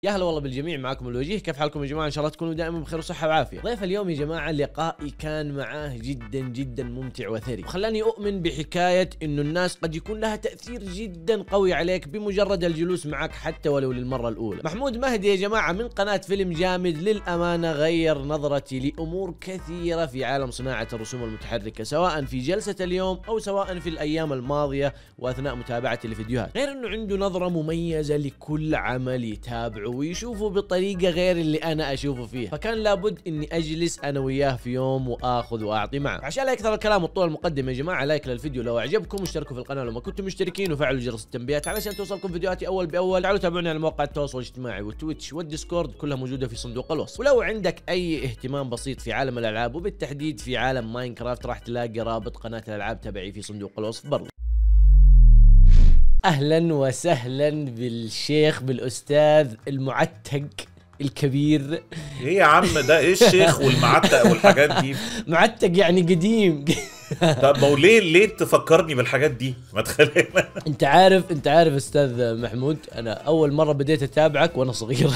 يا هلا والله بالجميع معكم الوجيه كيف حالكم يا جماعه ان شاء الله تكونوا دائما بخير وصحه وعافيه ضيف اليوم يا جماعه لقائي كان معاه جدا جدا ممتع وثري وخلاني اؤمن بحكايه انه الناس قد يكون لها تاثير جدا قوي عليك بمجرد الجلوس معك حتى ولو للمره الاولى محمود مهدي يا جماعه من قناه فيلم جامد للامانه غير نظرتي لامور كثيره في عالم صناعه الرسوم المتحركه سواء في جلسه اليوم او سواء في الايام الماضيه واثناء متابعتي لفيديوهات غير انه عنده نظره مميزه لكل عمل يتابعه ويشوفه بطريقه غير اللي انا اشوفه فيها فكان لابد اني اجلس انا وياه في يوم واخذ واعطي معه عشان لا يكثر الكلام وطول المقدمه يا جماعه لايك للفيديو لو اعجبكم واشتركوا في القناه لو ما كنتم مشتركين وفعلوا جرس التنبيهات علشان توصلكم فيديوهاتي اول باول تعالوا تابعوني على مواقع التواصل الاجتماعي والتويتش والديسكورد كلها موجوده في صندوق الوصف ولو عندك اي اهتمام بسيط في عالم الالعاب وبالتحديد في عالم ماينكرافت راح تلاقي رابط قناه الالعاب تبعي في صندوق الوصف برضه اهلا وسهلا بالشيخ بالاستاذ المعتق الكبير ايه يا عم ده ايه الشيخ والمعتق والحاجات دي معتق يعني قديم طب ما هو ليه ليه تفكرني بالحاجات دي ما تخلينا انت عارف انت عارف استاذ محمود انا اول مره بديت اتابعك وانا صغير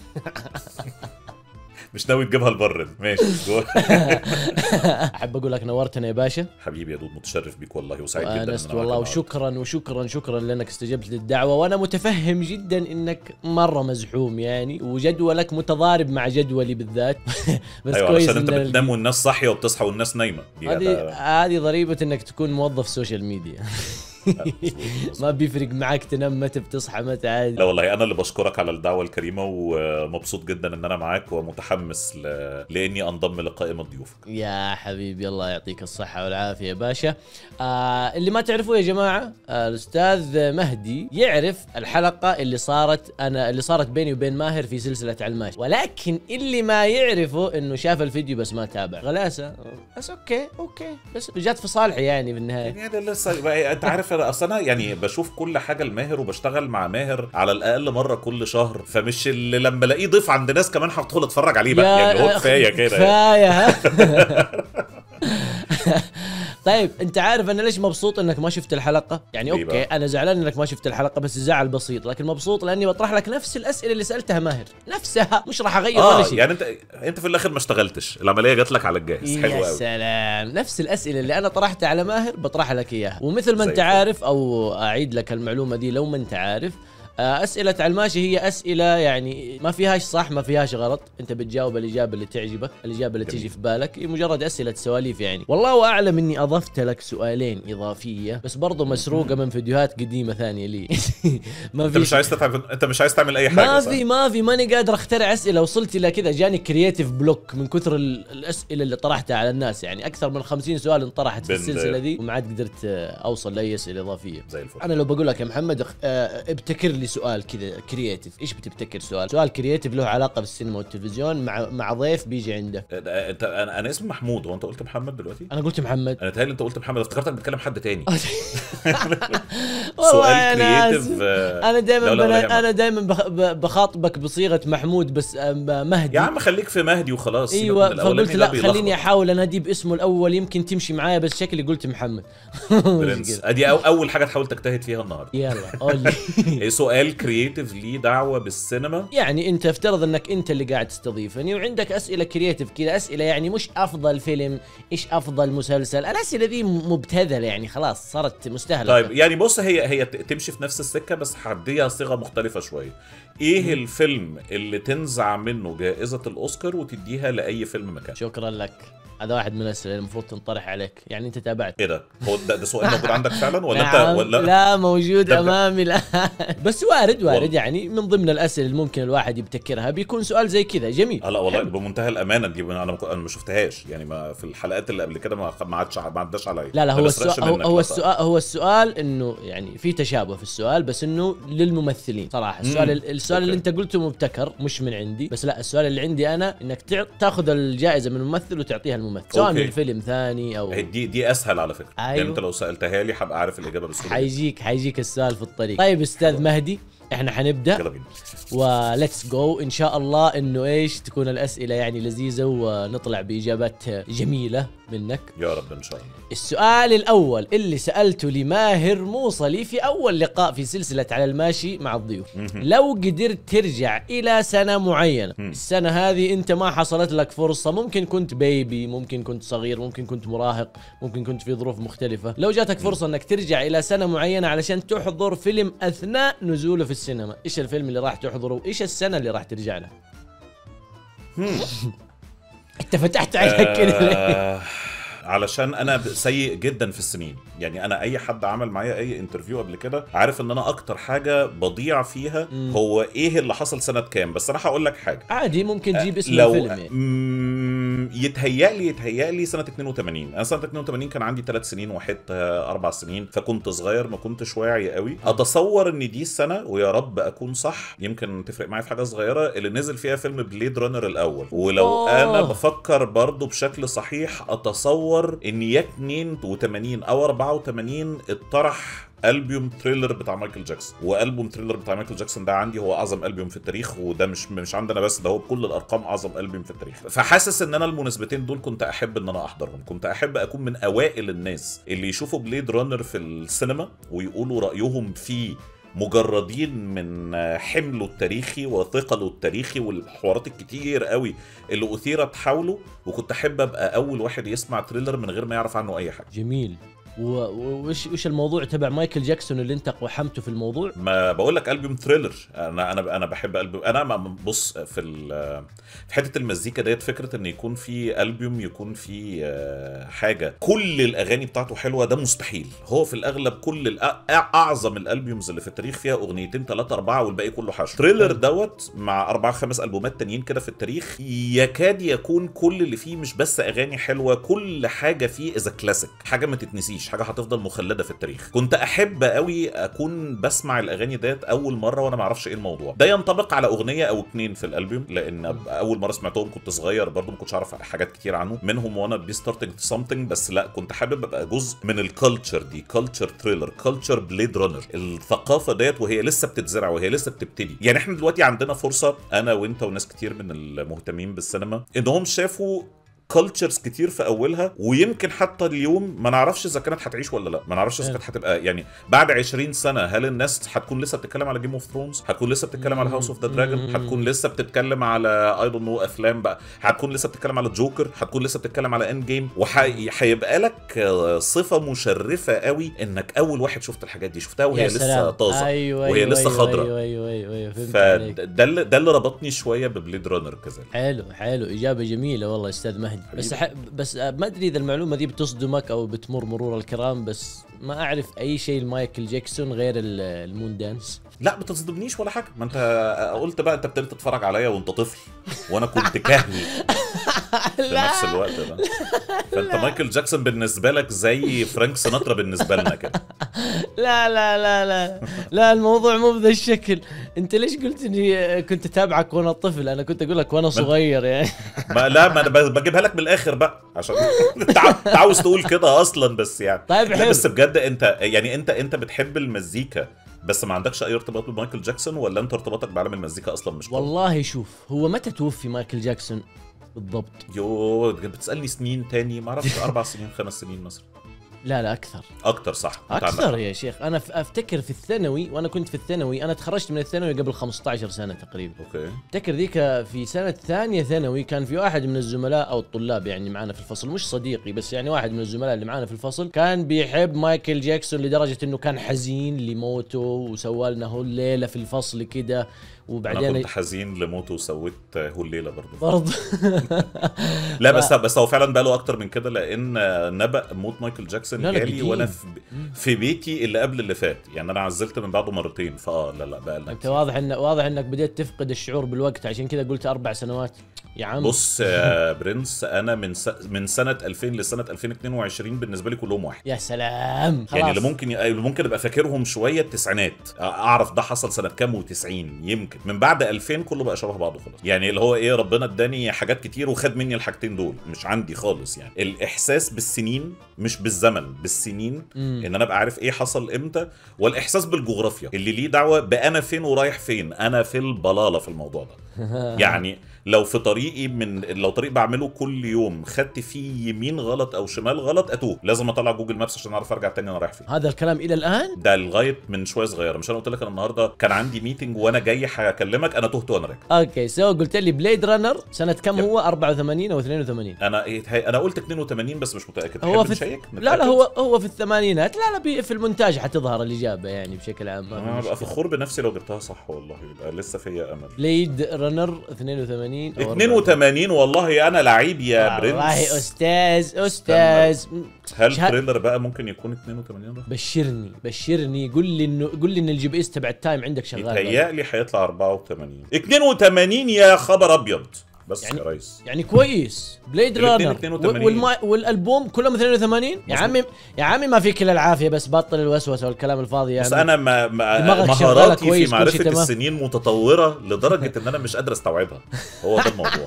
مش ناوي تجيبها لبر ماشي جوه. احب اقول لك نورتنا يا باشا حبيبي يا دود متشرف بيك والله وسعيد جدا إن وانست أنا معاك والله النهاردة. وشكرا وشكرا شكرا لانك استجبت للدعوه وانا متفهم جدا انك مره مزحوم يعني وجدولك متضارب مع جدولي بالذات بس ايوه كويس علشان انت إن بتنام والناس صاحيه وبتصحى والناس نايمه دي هذه ده- هذه ضريبه انك تكون موظف سوشيال ميديا ما بيفرق معك تنام متى بتصحى متى عادي لا والله انا اللي بشكرك على الدعوه الكريمه ومبسوط جدا ان انا معاك ومتحمس ل... لاني انضم لقائمه ضيوفك يا حبيبي الله يعطيك الصحة والعافية يا باشا آه اللي ما تعرفوه يا جماعة آه الأستاذ مهدي يعرف الحلقة اللي صارت أنا اللي صارت بيني وبين ماهر في سلسلة علماش ولكن اللي ما يعرفه إنه شاف الفيديو بس ما تابع غلاسة بس أوكي أوكي بس جات في صالحي يعني بالنهاية يعني ده لسه بقى انت عارف انا اصل انا يعني بشوف كل حاجه الماهر وبشتغل مع ماهر على الاقل مره كل شهر فمش اللي لما الاقيه ضيف عند ناس كمان هدخل اتفرج عليه بقى يعني هو كفايه كده يعني. كفاية ها طيب انت عارف انا ليش مبسوط انك ما شفت الحلقه يعني ليه اوكي بقى؟ انا زعلان انك ما شفت الحلقه بس زعل بسيط لكن مبسوط لاني بطرح لك نفس الاسئله اللي سالتها ماهر نفسها مش راح اغير ولا اه شيء يعني انت انت في الاخر ما اشتغلتش العمليه جات لك على الجاهز حلو يا قوي سلام نفس الاسئله اللي انا طرحتها على ماهر بطرحها لك اياها ومثل ما زي انت الفل. عارف او اعيد لك المعلومه دي لو ما انت عارف آه، أسئلة علماشي هي أسئلة يعني ما فيهاش صح ما فيهاش غلط، أنت بتجاوب الإجابة اللي تعجبك، الإجابة اللي جميل. تيجي في بالك، هي مجرد أسئلة سواليف يعني، والله أعلم إني أضفت لك سؤالين إضافية، بس برضو مسروقة من فيديوهات قديمة ثانية لي. ما انت مش في عايز تتعب انت مش عايز تعمل اي حاجه ما صح؟ في ما في ماني قادر اخترع اسئله وصلت الى كذا جاني كرييتيف بلوك من كثر ال- الاسئله اللي طرحتها على الناس يعني اكثر من 50 سؤال انطرحت في بنت. السلسله دي وما عاد قدرت آه، اوصل لاي اسئله اضافيه زي الفل انا لو بقول لك يا محمد اخ- آه، ابتكر لي سؤال كذا كرييتيف ايش بتبتكر سؤال سؤال كرييتيف له علاقه بالسينما والتلفزيون مع مع ضيف بيجي عنده ده- انت انا انا اسمي محمود هو انت قلت محمد دلوقتي انا قلت محمد انا تهيألي انت قلت محمد افتكرتك بتكلم حد تاني والله سؤال أنا كرييتيف آسف. آه، انا دائما لا، لا، ولا يهمك. انا دائما بخاطبك بصيغه محمود بس آه، مهدي يا عم خليك في مهدي وخلاص سيبك من ايوه الأولاني فقلت ده لا بيلخبط. خليني احاول اناديه باسمه الاول يمكن تمشي معايا بس شكلي قلت محمد برنس ادي أو اول حاجه تحاول تجتهد فيها النهارده يلا قول لي إيه سؤال كرييتيف ليه دعوه بالسينما يعني انت افترض انك انت اللي قاعد تستضيفني وعندك اسئله كرييتيف كذا اسئله يعني مش افضل فيلم ايش افضل مسلسل الاسئله ذي مبتذله يعني خلاص صارت مستهلكه طيب يعني بص هي هي ت- تمشي في نفس السكه بس هديها صيغه مختلفه شويه ايه الفيلم اللي تنزع منه جائزه الاوسكار وتديها لاي فيلم مكان شكرا لك هذا واحد من الاسئله اللي المفروض تنطرح عليك يعني انت تابعت ايه ده هو ده, ده سؤال موجود عندك فعلا ولا نعم، انت ولا لا موجود ده- امامي الان بس وارد وارد والله. يعني من ضمن الاسئله اللي ممكن الواحد يبتكرها بيكون سؤال زي كذا جميل آه لا والله بمنتهى الامانه دي انا ما انا ما شفتهاش يعني ما في الحلقات اللي قبل كده ما ما عادش ما عداش عليا لا لا ما هو بسرقش السؤال هو, منك هو لا السؤال هو السؤال انه يعني في تشابه في السؤال بس انه للممثلين صراحه السؤال مم. السؤال اللي أوكي. انت قلته مبتكر مش من عندي بس لا السؤال اللي عندي انا انك تع- تاخذ الجائزه من الممثل وتعطيها الممثل سواء أوكي. من فيلم ثاني او هي دي دي اسهل على فكره أيوه. يعني انت لو سالتها لي هبقى عارف الاجابه بسهوله جداً. حيجيك حيجيك السؤال في الطريق طيب استاذ مهدي احنا حنبدا يلا بينا وليتس جو ان شاء الله انه ايش تكون الاسئله يعني لذيذه ونطلع باجابات جميله منك يا رب ان شاء الله السؤال الاول اللي سالته لماهر موصلي في اول لقاء في سلسله على الماشي مع الضيوف لو قدرت ترجع الى سنه معينه السنه هذه انت ما حصلت لك فرصه ممكن كنت بيبي ممكن كنت صغير ممكن كنت مراهق ممكن كنت في ظروف مختلفه لو جاتك فرصه انك ترجع الى سنه معينه علشان تحضر فيلم اثناء نزوله في السينما ايش الفيلم اللي راح تحضره وايش السنه اللي راح ترجع لها انت فتحت عينك كده ليه؟ آه علشان انا ب- سيء جدا في السنين يعني انا اي حد عمل معايا اي انترفيو قبل كده عارف ان انا اكتر حاجه بضيع فيها هو ايه اللي حصل سنه كام بس انا هقول لك حاجه عادي ممكن تجيب اسم لو الفيلم يعني مم، يتهيألي يتهيألي سنة 82 أنا سنة 82 كان عندي ثلاث سنين وحيد أربع سنين فكنت صغير ما كنتش واعي قوي أتصور إن دي السنة ويا رب أكون صح يمكن تفرق معايا في حاجة صغيرة اللي نزل فيها فيلم بليد رانر الأول ولو أوه. أنا بفكر برضو بشكل صحيح أتصور إن يا 82 أو 84 اتطرح البوم تريلر بتاع مايكل جاكسون والبوم تريلر بتاع مايكل جاكسون ده عندي هو اعظم البوم في التاريخ وده مش مش عندنا بس ده هو بكل الارقام اعظم البوم في التاريخ فحاسس ان انا المناسبتين دول كنت احب ان انا احضرهم كنت احب اكون من اوائل الناس اللي يشوفوا بليد رانر في السينما ويقولوا رايهم فيه مجردين من حمله التاريخي وثقله التاريخي والحوارات الكتير قوي اللي اثيرت حوله وكنت احب ابقى اول واحد يسمع تريلر من غير ما يعرف عنه اي حاجه جميل و- و- وش وش الموضوع تبع مايكل جاكسون اللي انت قحمته في الموضوع ما بقول لك البوم ثريلر انا انا انا بحب البوم انا ما- بص في ال- في حته المزيكا ديت فكره ان يكون في البوم يكون في آه، حاجه كل الاغاني بتاعته حلوه ده مستحيل هو في الاغلب كل الأ- اعظم الالبومز اللي في التاريخ فيها اغنيتين ثلاثه اربعه والباقي كله حشو تريلر دوت مع اربع خمس البومات تانيين كده في التاريخ يكاد يكون كل اللي فيه مش بس اغاني حلوه كل حاجه فيه از كلاسيك حاجه ما تتنسيش حاجه هتفضل مخلده في التاريخ كنت احب قوي اكون بسمع الاغاني ديت اول مره وانا ما اعرفش ايه الموضوع ده ينطبق على اغنيه او اتنين في الالبوم لان اول مره سمعتهم كنت صغير برضه ما كنتش اعرف حاجات كتير عنه منهم وانا بي ستارتنج سمثينج بس لا كنت حابب ابقى جزء من الكالتشر دي كالتشر تريلر كالتشر بليد رانر الثقافه ديت وهي لسه بتتزرع وهي لسه بتبتدي يعني احنا دلوقتي عندنا فرصه انا وانت وناس كتير من المهتمين بالسينما انهم شافوا كالتشرز كتير في اولها ويمكن حتى اليوم ما نعرفش اذا كانت هتعيش ولا لا ما نعرفش اذا كانت هتبقى يعني بعد 20 سنه هل الناس هتكون لسه بتتكلم على جيم اوف ثرونز هتكون لسه بتتكلم على هاوس اوف ذا دراجون هتكون لسه بتتكلم على اي دونت نو افلام بقى هتكون لسه بتتكلم على جوكر هتكون لسه بتتكلم على اند جيم وهيبقى لك آه، صفه مشرفه قوي انك اول واحد شفت الحاجات دي شفتها وهي يا لسه سلام. طازه أيوة وهي أيوة لسه أيوة خضراء. ايوه ايوه ايوه, أيوة فهمت عليك فده اللي ده اللي ربطني شويه ببليد رانر كذلك حلو حلو اجابه جميله والله استاذ مهدي بس ح... بس آه، ما ادري اذا المعلومه دي بتصدمك او بتمر مرور الكرام بس ما اعرف اي شيء لمايكل جاكسون غير ال- المون دانس لا ما تصدمنيش ولا حاجه ما انت قلت بقى انت ابتديت تتفرج عليا وانت طفل وانا كنت كهل في نفس الوقت ده فانت مايكل جاكسون بالنسبه لك زي فرانك سيناترا بالنسبه لنا كده لا لا لا لا لا الموضوع مو بذا الشكل انت ليش قلت اني آه، كنت اتابعك وانا طفل انا كنت اقول لك وانا صغير يعني ما لا ما انا ب- بجيبها لك من الاخر بقى عشان انت عا- أنت عاوز تقول كده اصلا بس يعني طيب لا حلو. بس بجد انت يعني انت انت بتحب المزيكا بس ما عندكش اي ارتباط بمايكل جاكسون ولا انت ارتباطك بعالم المزيكا اصلا مش قوي؟ والله شوف هو متى توفي مايكل جاكسون بالضبط يو بتسالني سنين تاني ما اعرفش اربع سنين خمس سنين مثلا لا لا اكثر اكتر صح أنت عندك اكثر حق. يا شيخ انا ف- افتكر في الثانوي وانا كنت في الثانوي انا تخرجت من الثانوي قبل 15 سنه تقريبا اوكي افتكر ذيك في سنه ثانيه ثانوي كان في واحد من الزملاء او الطلاب يعني معنا في الفصل مش صديقي بس يعني واحد من الزملاء اللي معنا في الفصل كان بيحب مايكل جاكسون لدرجه انه كان حزين لموته وسوى لنا هو الليله في الفصل كده انا وبعدين كنت حزين لموته وسويت هو الليله برضه برضه لا بس بس هو فعلا بقاله اكتر من كده لان نبأ موت مايكل جاكسون لا، لا، جالي قديم. وانا في, في بيتي اللي قبل اللي فات يعني انا عزلت من بعده مرتين فاه لا لا بقى لنا انت كتير. واضح ان واضح انك بديت تفقد الشعور بالوقت عشان كذا قلت اربع سنوات يا عم بص يا برنس انا من س... من سنه 2000 لسنه 2022 بالنسبه لي كلهم واحد يا سلام خلاص يعني اللي ممكن ي... اللي ممكن ابقى فاكرهم شويه التسعينات اعرف ده حصل سنه كام و90 يمكن من بعد 2000 كله بقى شبه بعضه خلاص يعني اللي هو ايه ربنا اداني حاجات كتير وخد مني الحاجتين دول مش عندي خالص يعني الاحساس بالسنين مش بالزمن بالسنين مم. ان انا ابقى عارف ايه حصل امتى والاحساس بالجغرافيا اللي ليه دعوه بانا فين ورايح فين انا في البلاله في الموضوع ده يعني لو في طريقي من لو طريق بعمله كل يوم خدت فيه يمين غلط او شمال غلط اتوه لازم اطلع جوجل مابس عشان اعرف ارجع تاني انا رايح فين هذا الكلام الى الان ده لغايه من شويه صغيره مش انا قلت لك انا النهارده كان عندي ميتنج وانا جاي هكلمك انا تهت وانا راجع اوكي سو قلت لي بليد رانر سنه كم يب. هو 84 او 82 انا إيه هي- انا قلت 82 بس مش متاكد هو تحب في نشيك؟ لا لا نتأكد؟ هو هو في الثمانينات لا لا بي- في المونتاج حتظهر الاجابه يعني بشكل عام ما في انا هبقى مشكلة. فخور بنفسي لو جبتها صح والله يبقى لسه فيا امل بليد رانر 82 أو 82 والله انا لعيب يا والله برنس استاذ استاذ هل شها- تريلر بقى ممكن يكون 82 ده؟ بشرني بشرني قول لي انه قول لي ان الجي بي اس تبع التايم عندك شغال يتهيألي هيطلع 84 82 يا خبر ابيض بس يعني- يا ريس يعني كويس بليد الاتنين رانر 82. والما والالبوم كلهم 82 يا مظبوط. عمي يا عمي ما فيك الا العافيه بس بطل الوسوسه والكلام الفاضي يا بس عمي انا ما ما دماغك شغالة مهاراتي كويس، في كل شيء معرفه تمام. السنين متطوره لدرجه ان انا مش قادر استوعبها هو ده الموضوع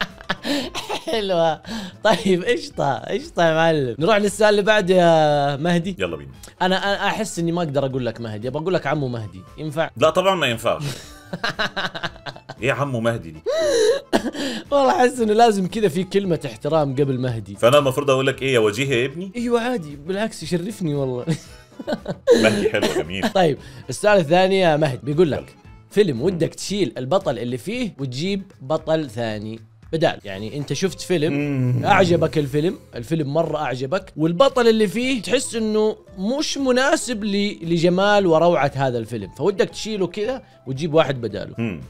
حلوه طيب قشطه قشطه يا معلم نروح للسؤال اللي بعده يا مهدي يلا بينا انا انا احس اني ما اقدر اقول لك مهدي ابغى اقول لك عمو مهدي ينفع لا طبعا ما ينفعش ايه يا عمو مهدي دي والله احس انه لازم كذا في كلمه احترام قبل مهدي فانا المفروض اقول لك ايه يا وجيه يا ابني ايوه عادي بالعكس يشرفني والله مهدي حلو جميل طيب السؤال الثاني يا مهدي بيقول لك يلا. فيلم ودك تشيل البطل اللي فيه وتجيب بطل ثاني بدال يعني انت شفت فيلم اعجبك الفيلم الفيلم مره اعجبك والبطل اللي فيه تحس انه مش مناسب ل- لجمال وروعه هذا الفيلم فودك تشيله كذا وتجيب واحد بداله هم.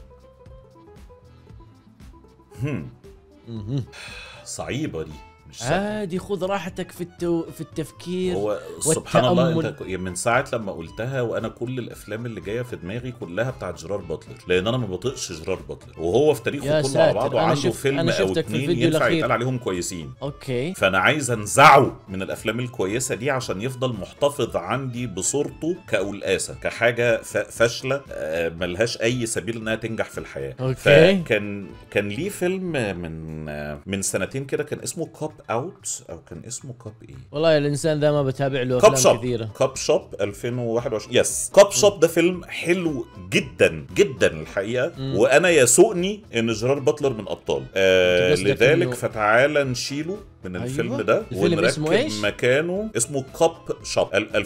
هم. صعيبه دي مش سهلة. عادي خذ راحتك في التو في التفكير هو سبحان الله والتأمل. انت ك- من ساعه لما قلتها وانا كل الافلام اللي جايه في دماغي كلها بتاعت جيرار باتلر لان انا ما بطيقش جيرار باتلر وهو في تاريخه يا كله على ساتر، بعضه أنا عنده شفت- فيلم أنا او شفتك في اتنين الفيديو ينفع الأخير. يتقال عليهم كويسين اوكي فانا عايز انزعه من الافلام الكويسه دي عشان يفضل محتفظ عندي بصورته كأولاسة كحاجه ف- فاشله آه، ملهاش اي سبيل انها تنجح في الحياه أوكي. فكان كان ليه فيلم من آه، من سنتين كده كان اسمه كاب اوت او كان اسمه كاب ايه والله الانسان ذا ما بتابع له كاب افلام شوب كثيره كاب شوب 2021 يس كاب شوب ده فيلم حلو جدا جدا الحقيقه وانا يسوقني ان جيرار باتلر من ابطال آه أنت قصدك لذلك إنه- فتعالى نشيله من أيوة. الفيلم ده الفيلم اسمه ونركب إيش؟ مكانه اسمه كاب شوب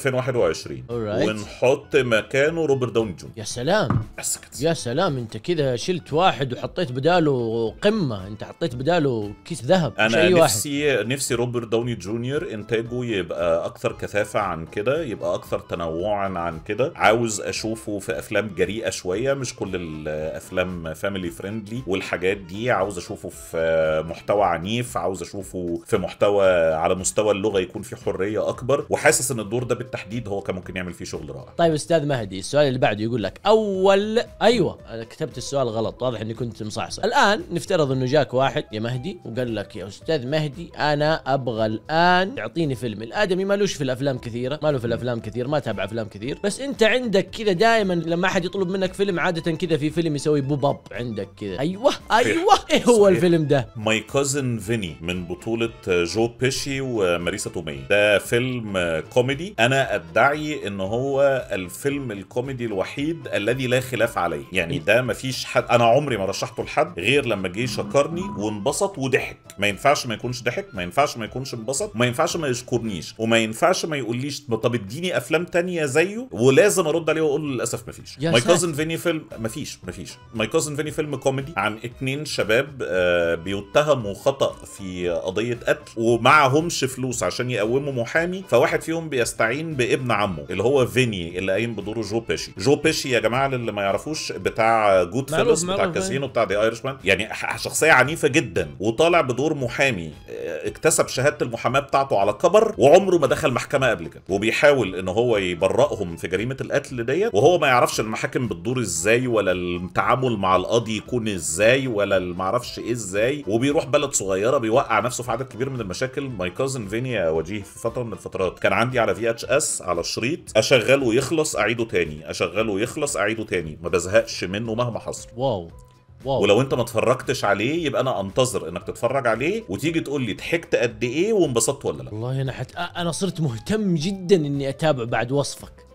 2021 Alright. ونحط مكانه روبرت داوني جونيور يا سلام بس كده يا سلام انت كذا شلت واحد وحطيت بداله قمه انت حطيت بداله كيس ذهب مش انا اي واحد نفسي نفسي روبرت داوني جونيور انتاجه يبقى اكثر كثافه عن كده يبقى اكثر تنوعا عن كده عاوز اشوفه في افلام جريئه شويه مش كل الافلام فاميلي فريندلي والحاجات دي عاوز اشوفه في محتوى عنيف عاوز اشوفه في محتوى على مستوى اللغه يكون فيه حريه اكبر وحاسس ان الدور ده بالتحديد هو كان ممكن يعمل فيه شغل رائع طيب استاذ مهدي السؤال اللي بعده يقول لك اول ايوه انا كتبت السؤال غلط واضح اني كنت مصحصح الان نفترض انه جاك واحد يا مهدي وقال لك يا استاذ مهدي انا ابغى الان تعطيني فيلم الادمي مالوش في الافلام كثيره ماله في الافلام كثير ما تابع افلام كثير بس انت عندك كذا دائما لما احد يطلب منك فيلم عاده كذا في فيلم يسوي بوب اب عندك كذا ايوه ايوه ايه هو صحيح. الفيلم ده ماي كازن فيني من بطولة جو بيشي وماريسا تومي ده فيلم كوميدي أنا أدعي إن هو الفيلم الكوميدي الوحيد الذي لا خلاف عليه يعني ده مفيش حد أنا عمري ما رشحته لحد غير لما جه شكرني وانبسط وضحك ما ينفعش ما يكونش ضحك ما ينفعش ما يكونش انبسط ما ينفعش ما يشكرنيش وما ينفعش ما يقوليش طب اديني أفلام تانية زيه ولازم أرد عليه وأقول له للأسف مفيش يا ماي ساتر. كازن فيني فيلم مفيش مفيش ماي كازن فيني فيلم كوميدي عن اتنين شباب آه، بيتهموا خطأ في قضية قتل ومعهمش فلوس عشان يقوموا محامي فواحد فيهم بيستعين بابن عمه اللي هو فيني اللي قايم بدوره جو بيشي جو بيشي يا جماعة اللي ما يعرفوش بتاع جود معروف- فيلس بتاع معروف، كازينو بتاع ذا ايرشمان يعني ح- شخصية عنيفة جدا وطالع بدور محامي آه، اكتسب شهادة المحاماة بتاعته على كبر وعمره ما دخل محكمة قبل كده وبيحاول ان هو يبرئهم في جريمة القتل ديت وهو ما يعرفش المحاكم بتدور ازاي ولا التعامل مع القاضي يكون ازاي ولا ما اعرفش ايه ازاي وبيروح بلد صغيره بيوقع نفسه في عدد كبير من المشاكل ماي كازن فيني يا وجيه في فتره من الفترات كان عندي على في اتش اس على الشريط اشغله يخلص اعيده تاني اشغله يخلص اعيده تاني ما بزهقش منه مهما حصل واو واو ولو انت ما اتفرجتش عليه يبقى انا انتظر انك تتفرج عليه وتيجي تقول لي ضحكت قد ايه وانبسطت ولا لا والله انا حت... انا صرت مهتم جدا اني اتابع بعد وصفك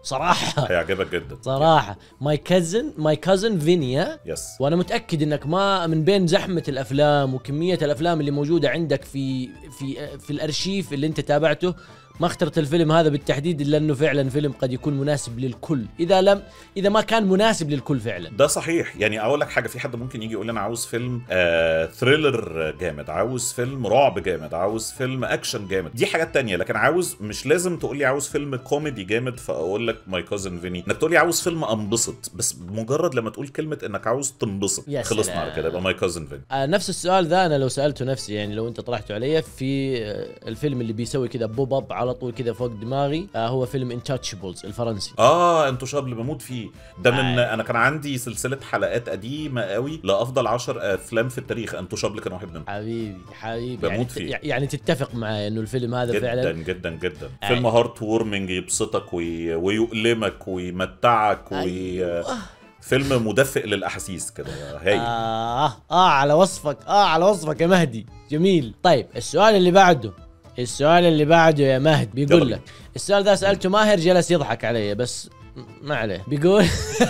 صراحه هيعجبك جدا صراحه ماي كازن ماي كازن فينيا يس وانا متاكد انك ما من بين زحمه الافلام وكميه الافلام اللي موجوده عندك في في في الارشيف اللي انت تابعته ما اخترت الفيلم هذا بالتحديد الا انه فعلا فيلم قد يكون مناسب للكل اذا لم اذا ما كان مناسب للكل فعلا ده صحيح يعني اقول لك حاجه في حد ممكن يجي يقول لي انا عاوز فيلم آه ثريلر جامد عاوز فيلم رعب جامد عاوز فيلم اكشن جامد دي حاجات تانية لكن عاوز مش لازم تقول لي عاوز فيلم كوميدي جامد فاقول لك ماي كوزن فيني انك تقول لي عاوز فيلم انبسط بس مجرد لما تقول كلمه انك عاوز تنبسط يا خلصنا سلام. على كده يبقى ماي كوزن فيني آه نفس السؤال ذا انا لو سالته نفسي يعني لو انت طرحته علي في آه الفيلم اللي بيسوي كذا بوب اب على طول كذا فوق دماغي آه هو فيلم انتاتشبلز الفرنسي اه انتو شابل بموت فيه ده من آه. انا كان عندي سلسله حلقات قديمه قوي لافضل 10 افلام في التاريخ انتو شابل كان واحد منهم حبيبي حبيبي يعني, بموت فيه. يعني تتفق معي انه الفيلم هذا جدا فعلا جدا جدا آه. فيلم هارت وورمنج يبسطك وي... ويؤلمك ويمتعك وي... أيوة. فيلم مدفئ للاحاسيس كده هاي آه. آه آه على وصفك آه على وصفك يا مهدي جميل طيب السؤال اللي بعده السؤال اللي بعده يا مهد بيقول يلا. لك السؤال ذا سألته ماهر جلس يضحك علي بس ما عليه بيقول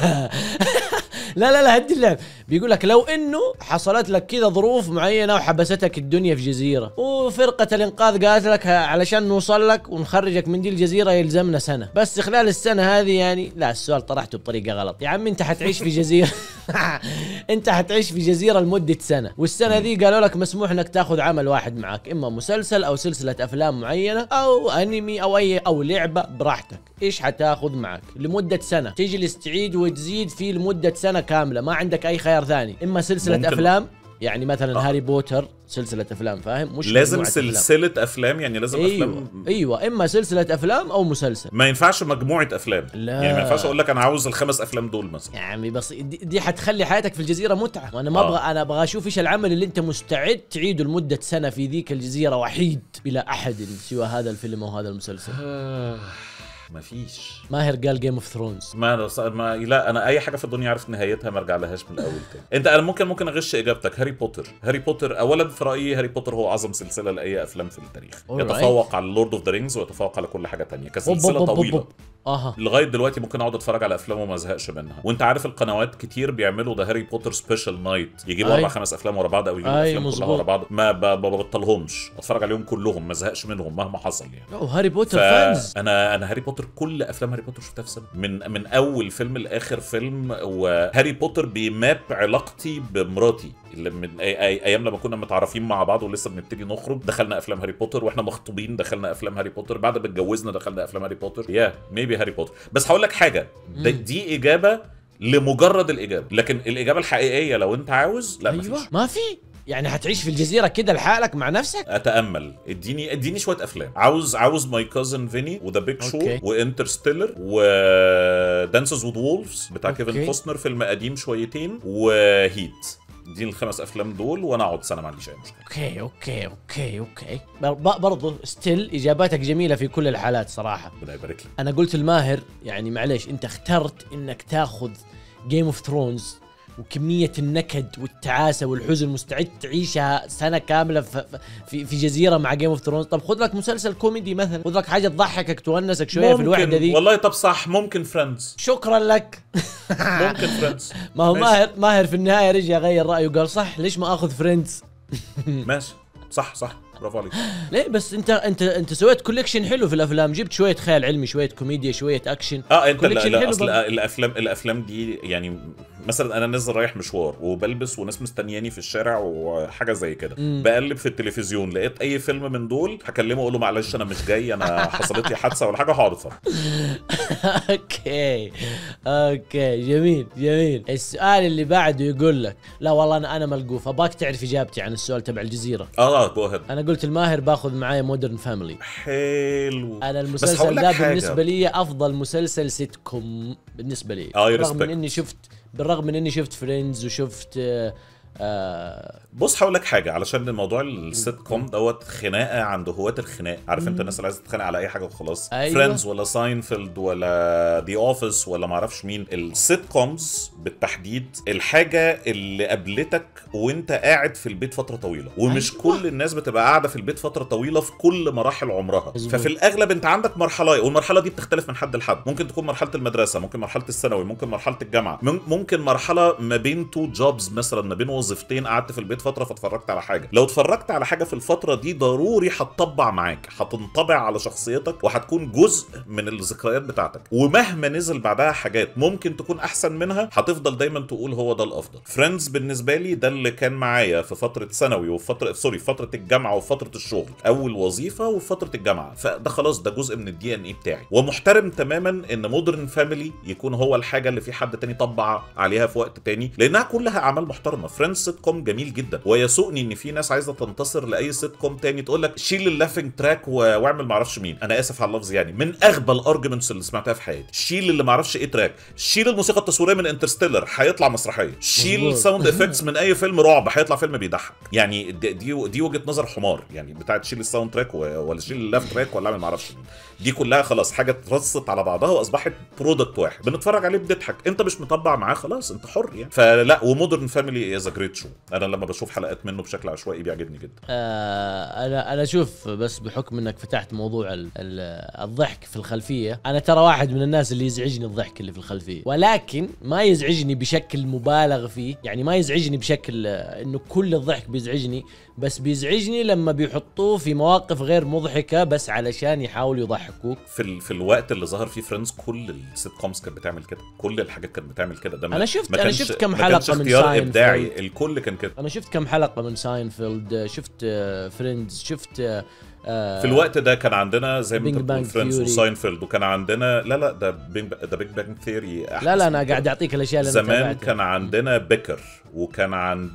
لا لا لا هدي اللعب بيقول لك لو انه حصلت لك كذا ظروف معينه وحبستك الدنيا في جزيره وفرقه الانقاذ قالت لك ها- علشان نوصل لك ونخرجك من دي الجزيره يلزمنا سنه بس خلال السنه هذه يعني لا السؤال طرحته بطريقه غلط يا عم انت حتعيش في جزيره انت حتعيش في جزيره لمده سنه والسنه ذي قالوا لك مسموح انك تاخذ عمل واحد معك اما مسلسل او سلسله افلام معينه او انمي او اي او لعبه براحتك ايش حتاخذ معك لمده سنه تجلس تعيد وتزيد فيه لمده سنه كامله ما عندك اي خيار ثاني اما سلسله ممكن- افلام يعني مثلا آه. هاري بوتر سلسله افلام فاهم مش لازم مجموعة أفلام. سلسله افلام يعني لازم ايوه افلام ايوه اما سلسله افلام او مسلسل ما ينفعش مجموعه افلام لا. يعني ما ينفعش اقول لك انا عاوز الخمس افلام دول مثلا يا عمي بس دي, دي حتخلي حياتك في الجزيره متعه وانا ما آه. ابغى انا ابغى اشوف ايش العمل اللي انت مستعد تعيده لمده سنه في ذيك الجزيره وحيد بلا احد سوى هذا الفيلم او هذا المسلسل ما فيش ماهر قال جيم اوف ثرونز ما, ما لا انا اي حاجه في الدنيا عارف نهايتها ما ارجع لهاش من الاول تاني انت انا ممكن ممكن اغش اجابتك هاري بوتر هاري بوتر اولا في رايي هاري بوتر هو اعظم سلسله لاي افلام في التاريخ Alright. يتفوق على لورد اوف ذا رينجز ويتفوق على كل حاجه تانية كسلسله بوب بوب بوب طويله بوب. اها لغايه دلوقتي ممكن اقعد اتفرج على افلام وما ازهقش منها وانت عارف القنوات كتير بيعملوا ده هاري بوتر سبيشال نايت يجيبوا أي. اربع خمس افلام ورا بعض او يجيبوا أي، افلام كلها مظبوط. ورا بعض ما ب- ب- ببطلهمش اتفرج عليهم كلهم ما ازهقش منهم مهما حصل يعني أوه هاري بوتر فانز فانا انا هاري بوتر كل افلام هاري بوتر شفتها في سنه من من اول فيلم لاخر فيلم وهاري بوتر بيماب علاقتي بمراتي اللي من أي أي ايام لما كنا متعرفين مع بعض ولسه بنبتدي نخرج دخلنا افلام هاري بوتر واحنا مخطوبين دخلنا افلام هاري بوتر بعد ما اتجوزنا دخلنا افلام هاري بوتر يا ميبي هاري بوتر بس هقول لك حاجه ده دي اجابه لمجرد الاجابه لكن الاجابه الحقيقيه لو انت عاوز لا مفيش ايوه ما في يعني حتعيش في الجزيره كده لحالك مع نفسك اتامل اديني اديني شويه افلام عاوز عاوز ماي كازن فيني وذا بيج شو أوكي. وانترستيلر ودانسز وذ وولفز بتاع أوكي. كيفن كوستنر فيلم قديم شويتين وهيت دي الخمس افلام دول وانا اقعد سنه ما عنديش اي مشكله اوكي اوكي اوكي اوكي بر- ب- برضو ستيل اجاباتك جميله في كل الحالات صراحه ربنا يبارك لك انا قلت الماهر يعني معليش انت اخترت انك تاخذ جيم اوف ثرونز وكمية النكد والتعاسة والحزن مستعد تعيشها سنة كاملة في, في, في جزيرة مع جيم اوف ثرونز طب خذ لك مسلسل كوميدي مثلا خذ لك حاجة تضحكك تونسك شوية في الوحدة ذي والله طب صح ممكن فريندز شكرا لك ممكن فريندز ما هو ماشي. ماهر ماهر في النهاية رجع غير رأيه وقال صح ليش ما اخذ فريندز ماشي صح صح برافو عليك ليه بس انت انت انت سويت كوليكشن حلو في الافلام جبت شويه خيال علمي شويه كوميديا شويه اكشن اه انت لا, collection لا حلو اصل برضه. الافلام الافلام دي يعني مثلا انا نازل رايح مشوار وبلبس وناس مستنياني في الشارع وحاجه زي كده بقلب في التلفزيون لقيت اي فيلم من دول هكلمه اقول له معلش انا مش جاي انا حصلت لي حادثه ولا حاجه هقعد اتفرج اوكي اوكي جميل جميل السؤال اللي بعده يقول لك لا والله انا انا ملقوف اباك تعرف اجابتي عن السؤال تبع الجزيره اه جو اهيد انا قلت الماهر باخذ معايا مودرن فاميلي حلو انا بس المسلسل هقول لك ده حاجة. بالنسبه لي افضل مسلسل سيت كوم بالنسبه لي آه، بالرغم من respect. اني شفت بالرغم من اني شفت فريندز وشفت آه بص هقول لك حاجه علشان الموضوع السيت كوم دوت خناقه عند هواة الخناق عارف انت الناس اللي عايزه تتخانق على اي حاجه وخلاص أيوة. فريندز ولا ساينفيلد ولا ذا اوفيس ولا ما اعرفش مين السيت كومز بالتحديد الحاجه اللي قابلتك وانت قاعد في البيت فتره طويله ومش أيوة. كل الناس بتبقى قاعده في البيت فتره طويله في كل مراحل عمرها مظبوط. ففي الاغلب انت عندك مرحله والمرحله دي بتختلف من حد لحد ممكن تكون مرحله المدرسه ممكن مرحله الثانوي ممكن مرحله الجامعه مم- ممكن مرحله ما بين تو جوبز مثلا ما بين وظيفتين قعدت في البيت فتره فاتفرجت على حاجه لو اتفرجت على حاجه في الفتره دي ضروري هتطبع معاك هتنطبع على شخصيتك وهتكون جزء من الذكريات بتاعتك ومهما نزل بعدها حاجات ممكن تكون احسن منها هتفضل دايما تقول هو ده الافضل فريندز بالنسبه لي ده اللي كان معايا في فتره ثانوي وفي فتره سوري في فتره الجامعه وفي فتره الشغل اول وظيفه وفي فتره الجامعه فده خلاص ده جزء من الدي ان اي بتاعي ومحترم تماما ان مودرن فاميلي يكون هو الحاجه اللي في حد تاني طبع عليها في وقت تاني لانها كلها اعمال محترمه فريندز سيت كوم جميل جدا ويسوقني ان في ناس عايزه تنتصر لاي سيت كوم تاني تقول لك شيل اللافنج تراك و- واعمل معرفش مين انا اسف على اللفظ يعني من اغبى الارجيومنتس اللي سمعتها في حياتي شيل اللي معرفش ايه تراك شيل الموسيقى التصويريه من انترستيلر هيطلع مسرحيه شيل مظبوط. ساوند افكتس من اي فيلم رعب هيطلع فيلم بيضحك يعني دي دي, دي وجهه نظر حمار يعني بتاعت شيل الساوند تراك و- ولا شيل اللافت تراك ولا اعمل معرفش مين دي كلها خلاص حاجه اترصت على بعضها واصبحت برودكت واحد بنتفرج عليه بنضحك انت مش مطبع معاه خلاص انت حر يعني فلا ومودرن فاميلي از ا جريت شو انا لما بشوف حلقات منه بشكل عشوائي بيعجبني جدا آه انا انا اشوف بس بحكم انك فتحت موضوع ال ال الضحك في الخلفيه انا ترى واحد من الناس اللي يزعجني الضحك اللي في الخلفيه ولكن ما يزعجني بشكل مبالغ فيه يعني ما يزعجني بشكل آه، انه كل الضحك بيزعجني بس بيزعجني لما بيحطوه في مواقف غير مضحكه بس علشان يحاولوا يضحكوك في ال... في الوقت اللي ظهر فيه فريندز كل السيت كومز كانت بتعمل كده كل الحاجات كانت بتعمل كده ده ما- أنا شفت- ما أنا كانش- شفت كم ما كانش حلقة من اختيار ساينفيلد. ابداعي الكل كان كده انا شفت كم حلقه من ساينفيلد شفت فريندز شفت آه، آه، في الوقت ده كان عندنا زي ما Big انت بتقول Bang فريندز Theory. وساينفيلد وكان عندنا لا لا ده بينج ده بيج بانج ثيوري لا لا انا قاعد اعطيك الاشياء اللي أنا زمان تابعتها. كان عندنا بيكر وكان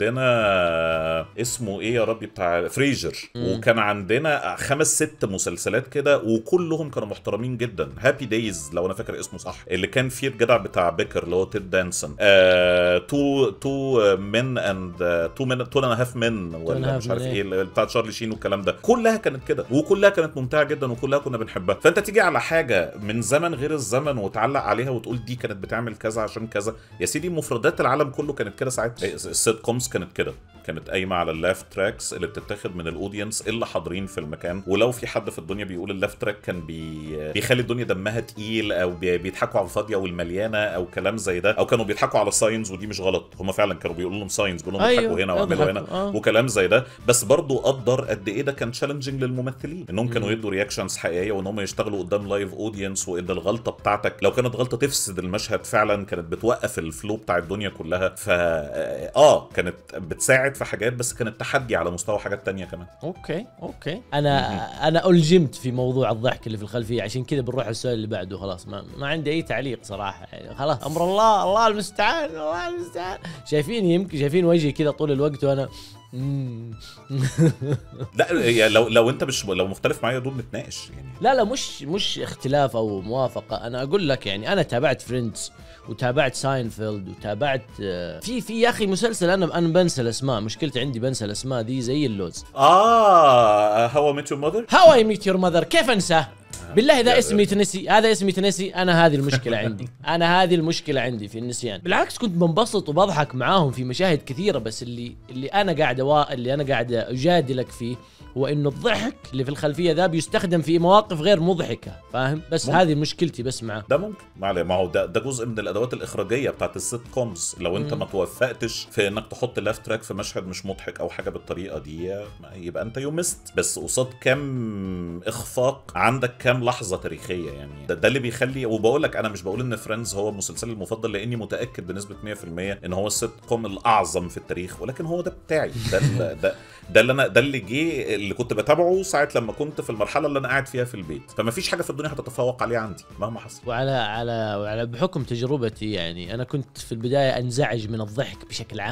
عندنا اسمه ايه يا ربي بتاع فريجر وكان عندنا خمس ست مسلسلات كده وكلهم كانوا محترمين جدا هابي دايز لو انا فاكر اسمه صح اللي كان فيه الجدع بتاع بيكر اللي هو تيد دانسون آه تو تو من اند تو من تو اند هاف من and a ولا half مش عارف men، ايه إيه. اللي بتاع تشارلي شين والكلام ده كلها كانت كده وكلها كانت ممتعه جدا وكلها كنا بنحبها فانت تيجي على حاجه من زمن غير الزمن وتعلق عليها وتقول دي كانت بتعمل كذا عشان كذا يا سيدي مفردات العالم كله كانت كده ساعات السيت كومز كانت كده كانت قايمه على اللاف تراكس اللي بتتاخد من الاودينس اللي حاضرين في المكان ولو في حد في الدنيا بيقول اللاف تراك كان بي... بيخلي الدنيا دمها تقيل او بي... بيضحكوا على الفاضيه والمليانه او كلام زي ده او كانوا بيضحكوا على ساينز ودي مش غلط هم فعلا كانوا بيقولوا لهم ساينز بيقولوا لهم أيوة، اضحكوا هنا واعملوا اضحكوا، هنا آه. وكلام زي ده بس برضو قدر قد ايه ده كان تشالنجينج للممثلين انهم كانوا يدوا رياكشنز حقيقيه وان هم يشتغلوا قدام لايف اودينس وان الغلطه بتاعتك لو كانت غلطه تفسد المشهد فعلا كانت بتوقف الفلو بتاع الدنيا كلها ف اه كانت بتساعد في حاجات بس كانت تحدي على مستوى حاجات تانية كمان اوكي اوكي انا انا الجمت في موضوع الضحك اللي في الخلفيه عشان كذا بنروح السؤال اللي بعده خلاص ما, ما عندي اي تعليق صراحه يعني خلاص امر الله الله المستعان الله المستعان شايفين يمكن شايفين وجهي كذا طول الوقت وانا مم. لا يعني لو لو انت مش لو مختلف معايا دول نتناقش يعني لا لا مش مش اختلاف او موافقه انا اقول لك يعني انا تابعت فريندز وتابعت ساينفيلد وتابعت آه، في في يا اخي مسلسل انا انا بنسى الاسماء مشكلتي عندي بنسى الاسماء دي زي اللوز اه هاو ميت يور ماذر هاو اي ميت يور ماذر كيف انساه بالله اذا اسمي تنسي هذا اسمي تنسي انا هذه المشكله عندي انا هذه المشكله عندي في النسيان بالعكس كنت بنبسط وبضحك معاهم في مشاهد كثيره بس اللي اللي انا قاعد أوا... اللي انا قاعد اجادلك فيه هو انه الضحك اللي في الخلفيه ذا بيستخدم في مواقف غير مضحكه فاهم بس ممكن. هذه مشكلتي بس معاه ده ممكن ما عليه ما هو ده ده جزء من الادوات الاخراجيه بتاعت السيت كومز لو انت ما توفقتش في انك تحط لاف تراك في مشهد مش مضحك او حاجه بالطريقه دي ما- يبقى انت يومست بس قصاد كام اخفاق عندك كام لحظه تاريخيه يعني ده, ده اللي بيخلي وبقول لك انا مش بقول ان فريندز هو مسلسلي المفضل لاني متاكد بنسبه 100% ان هو السيت كوم الاعظم في التاريخ ولكن هو ده بتاعي ده ال- ده ده اللي انا ده اللي جه اللي كنت بتابعه ساعه لما كنت في المرحله اللي انا قاعد فيها في البيت فما فيش حاجه في الدنيا هتتفوق عليه عندي مهما حصل وعلى على وعلى بحكم تجربتي يعني انا كنت في البدايه انزعج من الضحك بشكل عام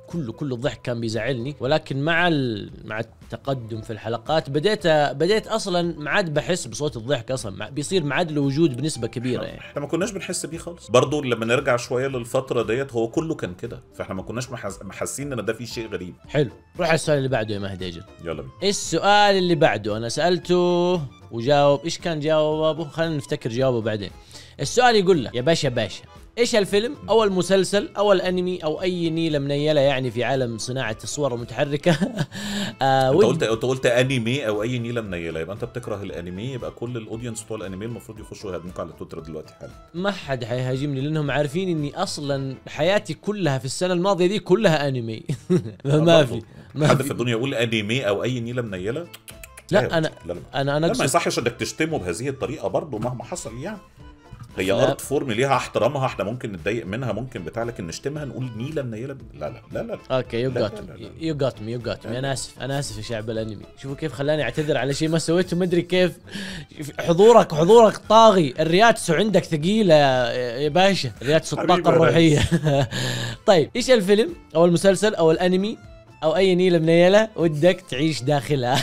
كله كله الضحك كان بيزعلني ولكن مع ال... مع التقدم في الحلقات بديت بديت اصلا ما عاد بحس بصوت الضحك اصلا مع- بيصير ما عاد له وجود بنسبه كبيره يعني احنا ما كناش بنحس بيه خالص برضو لما نرجع شويه للفتره ديت هو كله كان كده فاحنا ما كناش محس- محسين ان ده فيه شيء غريب حلو روح على السؤال اللي بعده يا مهدي اجل يلا بينا ايش السؤال اللي بعده انا سالته وجاوب ايش كان جوابه خلينا نفتكر جوابه بعدين السؤال يقول لك يا باشا باشا ايش الفيلم او المسلسل او الانمي او اي نيله منيله يعني في عالم صناعه الصور المتحركه آه انت ود- قلت انت قلت انمي او اي نيله منيله يبقى انت بتكره الانمي يبقى كل الاودينس بتوع الانمي المفروض يخشوا يهاجموك على تويتر دلوقتي حالا ما حد حيهاجمني لانهم عارفين اني اصلا حياتي كلها في السنه الماضيه دي كلها انمي ما في ما حد في. في الدنيا يقول انمي او اي نيله منيله لا انا لا لا انا انا لا ما اقصد يصحش انك تشتمه بهذه الطريقه برضه مهما حصل يعني هي لا. ارت فورم ليها احترامها احنا ممكن نتضايق منها ممكن بتاع لكن نشتمها نقول نيله منيله لا لا لا لا اوكي يو لا، جات لا، لا، لا. يو جات مي يو جات مي انا اسف انا اسف يا شعب الانمي شوفوا كيف خلاني اعتذر على شيء ما سويته ما ادري كيف حضورك حضورك طاغي الرياتسو عندك ثقيله يا يا باشا رياتسو حبيبي الطاقه يا الروحيه طيب ايش الفيلم او المسلسل او الانمي او اي نيله منيله ودك تعيش داخلها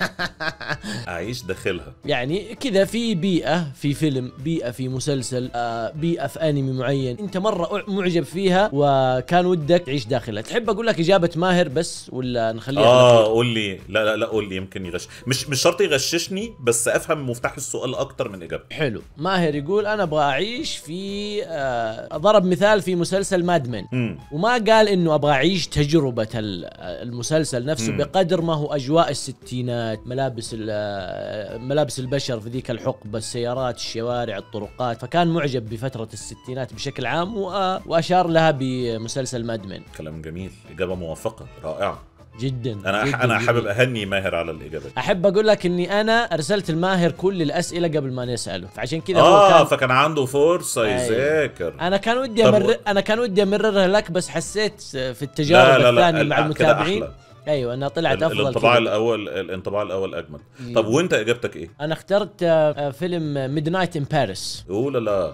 اعيش داخلها يعني كذا في بيئة في فيلم بيئة في مسلسل آه بيئة في انمي معين انت مرة أع- معجب فيها وكان ودك تعيش داخلها تحب اقول لك اجابة ماهر بس ولا نخليها اه قول لي لا لا لا قول لي يمكن يغش مش مش شرط يغششني بس افهم مفتاح السؤال اكتر من اجابته حلو ماهر يقول انا ابغى اعيش في آه ضرب مثال في مسلسل مادمن امم وما قال انه ابغى اعيش تجربة ال- المسلسل نفسه مم. بقدر ما هو اجواء الستينات ملابس ال- آه، ملابس البشر في ذيك الحقبة السيارات الشوارع الطرقات فكان معجب بفترة الستينات بشكل عام وآ- واشار لها بمسلسل مادمن كلام جميل اجابه موفقه رائعه جدا انا جداً انا جميل. حابب اهني ماهر على الاجابه دي. احب اقول لك اني انا ارسلت الماهر كل الاسئله قبل ما نساله فعشان كذا هو اه كان فكان عنده فرصه أيوة. يذاكر انا كان ودي طب امر و- انا كان ودي امررها لك بس حسيت في التجارب لا لا الثانيه لا مع ال- كده المتابعين أحلى. ايوه انها طلعت ال- افضل الانطباع كذا. الاول الانطباع الاول اجمل طب وانت اجابتك ايه انا اخترت آه، آه، فيلم ميد نايت ان باريس اوه لا لا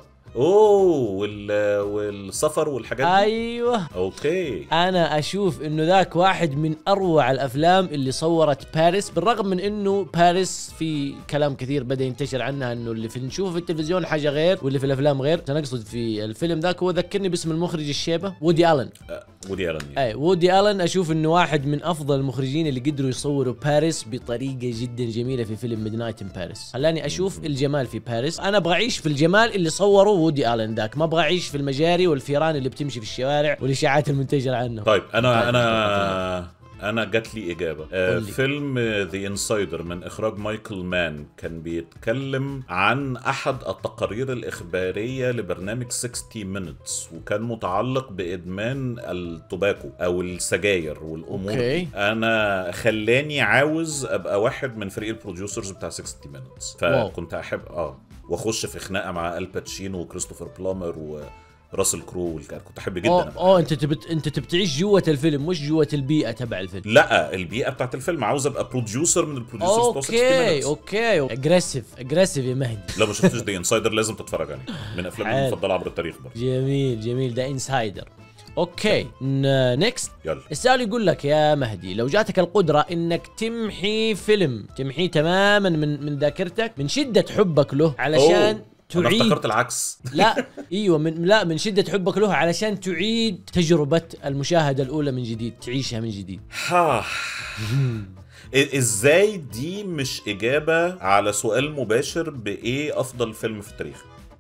اوه وال... والسفر والحاجات دي ايوه اوكي انا اشوف انه ذاك واحد من اروع الافلام اللي صورت باريس بالرغم من انه باريس في كلام كثير بدا ينتشر عنها انه اللي في نشوفه في التلفزيون حاجه غير واللي في الافلام غير انا اقصد في الفيلم ذاك هو ذكرني باسم المخرج الشيبه وودي الن آه، ودي الن يعني. اي وودي الن اشوف انه واحد من افضل المخرجين اللي قدروا يصوروا باريس بطريقه جدا جميله في فيلم ميد نايت ان باريس خلاني اشوف الجمال في باريس انا ابغى اعيش في الجمال اللي صوره وودي الن ذاك ما ابغى اعيش في المجاري والفيران اللي بتمشي في الشوارع والاشاعات المنتشره عنه طيب انا طيب، انا انا جات لي اجابه آه قول لي. فيلم ذا انسايدر من اخراج مايكل مان كان بيتكلم عن احد التقارير الاخباريه لبرنامج 60 مينتس وكان متعلق بادمان التوباكو او السجاير والامور أوكي. دي انا خلاني عاوز ابقى واحد من فريق البروديوسرز بتاع 60 مينتس واو. فكنت احب اه واخش في خناقه مع الباتشينو وكريستوفر بلامر وراسل كرو والكلام كنت احب جدا اوه أبقى اوه انت تبت انت تبتعيش جوه الفيلم مش جوه البيئه تبع الفيلم لا البيئه بتاعت الفيلم عاوز ابقى بروديوسر من البروديوسرز بتوع 60 اوكي Minutes. اوكي اجريسيف اجريسيف يا مهدي لو ما شفتش ذا انسايدر لازم تتفرج عليه من افلامي حلو. المفضله عبر التاريخ برضه جميل جميل ده انسايدر اوكي نكست يلا السؤال يقول لك يا مهدي لو جاتك القدرة انك تمحي فيلم تمحيه تماما من من ذاكرتك من شدة حبك له علشان أوه، انا تعيد افتكرت العكس لا ايوه من لا من شدة حبك له علشان تعيد تجربة المشاهدة الأولى من جديد تعيشها من جديد ها إ- ازاي دي مش اجابه على سؤال مباشر بايه افضل فيلم في التاريخ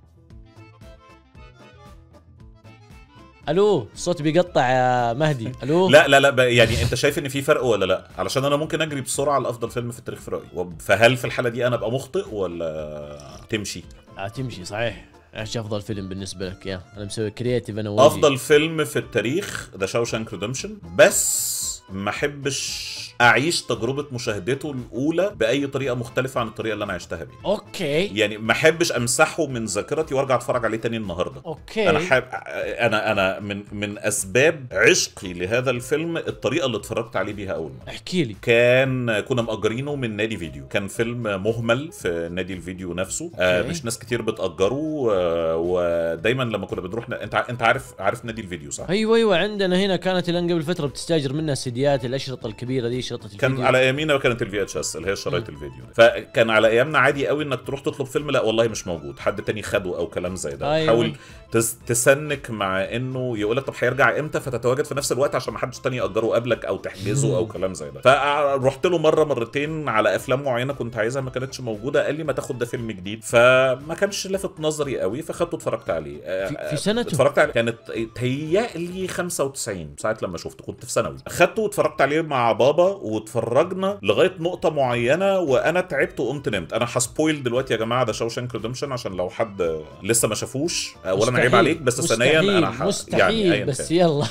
الو الصوت بيقطع يا مهدي الو لا لا لا ب- يعني انت شايف ان في فرق ولا لا علشان انا ممكن اجري بسرعه لافضل فيلم في التاريخ في رايي وب- فهل في الحاله دي انا ابقى مخطئ ولا تمشي آه تمشي صحيح ايش افضل فيلم بالنسبة لك يا انا مسوي كرياتيف انا وجهي. افضل فيلم في التاريخ ذا شاوشانك ريدمشن بس ما احبش اعيش تجربه مشاهدته الاولى باي طريقه مختلفه عن الطريقه اللي انا عشتها بيها اوكي يعني ما احبش امسحه من ذاكرتي وارجع اتفرج عليه تاني النهارده اوكي انا حاب انا انا من من اسباب عشقي لهذا الفيلم الطريقه اللي اتفرجت عليه بيها اول مره احكي لي كان كنا مأجرينه من نادي فيديو كان فيلم مهمل في نادي الفيديو نفسه آه أوكي. مش ناس كتير بتأجره آه ودايما لما كنا بنروح ن... انت ع- انت عارف عارف نادي الفيديو صح ايوه ايوه عندنا هنا كانت الان قبل فتره بتستاجر منها سيديات الاشرطه الكبيره دي اشرطه الفيديو كان على ايامينا كانت الفي اتش اس اللي هي شرايط الفيديو فكان على ايامنا عادي قوي انك تروح تطلب فيلم لا والله مش موجود حد تاني خده او كلام زي ده أيوة. تحاول تس تسنك مع انه يقول لك طب هيرجع امتى فتتواجد في نفس الوقت عشان ما حدش تاني ياجره قبلك او تحجزه او كلام زي ده فرحت له مره مرتين على افلام معينه كنت عايزها ما كانتش موجوده قال لي ما تاخد ده فيلم جديد فما كانش لافت نظري قوي فخدته اتفرجت عليه آه، في- آه، في سنته؟ اتفرجت عليه كانت تهيألي 95 ساعه لما شفته كنت في ثانوي خدته واتفرجت عليه مع بابا واتفرجنا لغايه نقطه معينه وانا تعبت وقمت نمت انا هسبويل دلوقتي يا جماعه ده شوشانك ريدمشن عشان لو حد لسه ما شافوش اولا عيب مستحيل. عليك بس ثانيا انا ح- مستحيل يعني أياً بس كان. يلا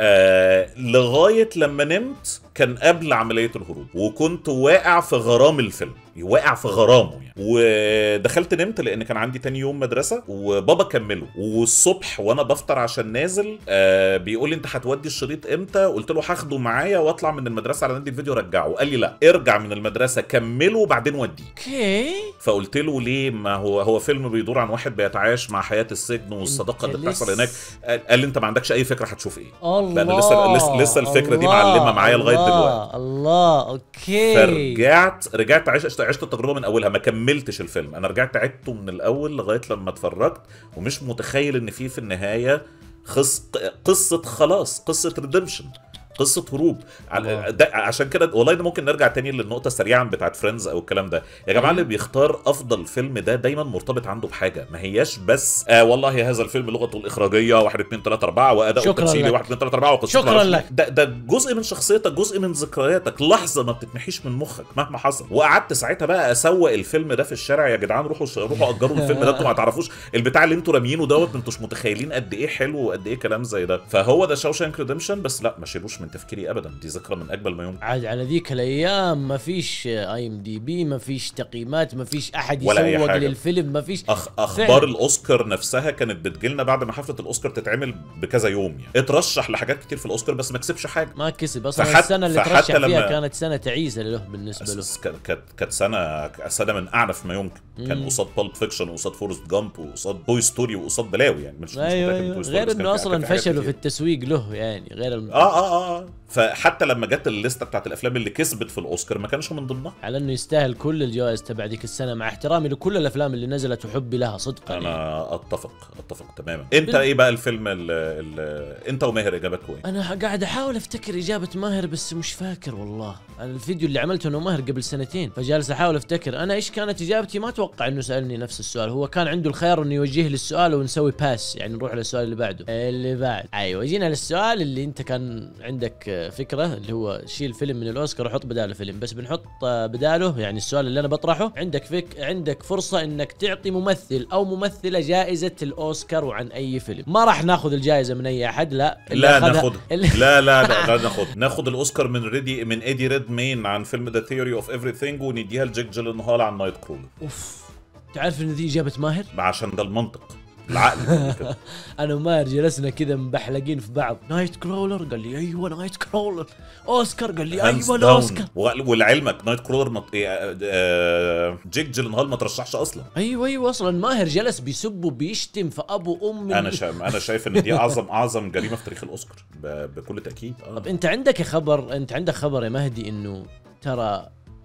آه لغايه لما نمت كان قبل عمليه الهروب وكنت واقع في غرام الفيلم واقع في غرامه يعني ودخلت نمت لان كان عندي تاني يوم مدرسه وبابا كمله والصبح وانا بفطر عشان نازل آه بيقول لي انت هتودي الشريط امتى قلت له هاخده معايا واطلع من المدرسه على نادي الفيديو رجعه قال لي لا ارجع من المدرسه كمله وبعدين وديه اوكي فقلت له ليه ما هو هو فيلم بيدور عن واحد بيتعايش مع حياه السجن والصداقه أنت اللي بتحصل لسه- هناك قال قال لي انت ما عندكش اي فكره هتشوف ايه الله لأن لسه- لسه- لسه الفكرة دي الله، معلمة معايا لغاية الله، دلوقتي. الله اوكي فرجعت رجعت عشت عشت التجربه من اولها ما كملتش الفيلم انا رجعت عدته من الاول لغايه لما اتفرجت ومش متخيل ان في في النهايه خص... قصه خلاص قصه ريدمشن قصه هروب الله. على- ده عشان كده والله ده ممكن نرجع تاني للنقطه سريعا بتاعت فريندز او الكلام ده يا جماعه اللي بيختار افضل فيلم ده دايما مرتبط عنده بحاجه ما هياش بس آه والله هذا الفيلم لغته الاخراجيه 1 2 3 4 واداؤه شكراً التمثيلي لك. 1 2 3 4 وقصته شكراً معرفش لك. ده ده جزء من شخصيتك جزء من ذكرياتك لحظه ما بتتمحيش من مخك مهما حصل وقعدت ساعتها بقى اسوق الفيلم ده في الشارع يا جدعان روحوا روحوا اجروا الفيلم ده انتوا ما تعرفوش البتاع اللي انتوا راميينه دوت انتوا مش متخيلين قد ايه حلو وقد ايه كلام زي ده فهو ده شاوشانك ريدمشن بس لا ما شيلوش من تفكيري ابدا دي ذكرى من اجمل ما يمكن عاد على ذيك الايام ما فيش اي ام دي بي ما فيش تقييمات ما فيش احد ولا أي يسوق حاجة. للفيلم ما فيش أخ اخبار فعلاً. الاوسكار نفسها كانت بتجيلنا بعد ما حفله الاوسكار تتعمل بكذا يوم يعني اترشح لحاجات كتير في الاوسكار بس ما كسبش حاجه ما كسب اصلا فحتى- السنه اللي فحتى ترشح فيها لما- كانت سنه تعيسه له بالنسبه له بس كانت كانت كانت سنه سنه من اعنف ما يمكن كان قصاد بالب فيكشن وقصاد فورست جامب وقصاد توي ستوري وقصاد بلاوي يعني مش مش ايوه متأكد من ايوه توي ستوري، غير بس كان انه في- اصلا كان في حاجات فشلوا في كتير. التسويق له يعني غير الم... اه اه اه فحتى لما جت الليسته بتاعت الافلام اللي كسبت في الاوسكار ما كانش من ضمنها على انه يستاهل كل الجوائز تبع ذيك السنه مع احترامي لكل الافلام اللي نزلت وحبي لها صدقا يعني. انا اتفق اتفق تماما انت ايه بقى الفيلم اللي انت وماهر اجابتكم ايه انا قاعد احاول افتكر اجابه ماهر بس مش فاكر والله انا الفيديو اللي عملته انا وماهر قبل سنتين فجالس احاول افتكر انا ايش كانت اجابتي ما اتوقع انه سالني نفس السؤال هو كان عنده الخيار انه يوجه لي السؤال ونسوي باس يعني نروح للسؤال اللي بعده اللي بعد ايوه جينا للسؤال اللي انت كان عندك آه، فكره اللي هو شيل فيلم من الاوسكار وحط بداله فيلم بس بنحط آه، بداله يعني السؤال اللي انا بطرحه عندك فك عندك فرصه انك تعطي ممثل او ممثله جائزه الاوسكار وعن اي فيلم ما راح ناخذ الجائزه من اي احد لا اللي لا أخذها- ناخد اللي لا لا لا, لا ناخد ناخد الاوسكار من ريدي من ايدي ريد مين عن فيلم ذا ثيوري اوف ايفري ثينج ونديها لجيك جيلنهال عن نايت كرولر اوف تعرف ان دي اجابه ماهر عشان ده المنطق العقل بيقول كده. انا وماهر جلسنا كده مبحلقين في بعض نايت كرولر قال لي ايوه نايت كرولر اوسكار قال لي Hands ايوه down. الاوسكار و- ولعلمك نايت كرولر مط... آه، آه، جيك جيلنهال ما ترشحش اصلا ايوه ايوه اصلا ماهر جلس بيسب وبيشتم في ابو ام انا شا... انا شايف ان دي اعظم اعظم جريمه في تاريخ الاوسكار ب... بكل تاكيد اه طب انت عندك خبر انت عندك خبر يا مهدي انه ترى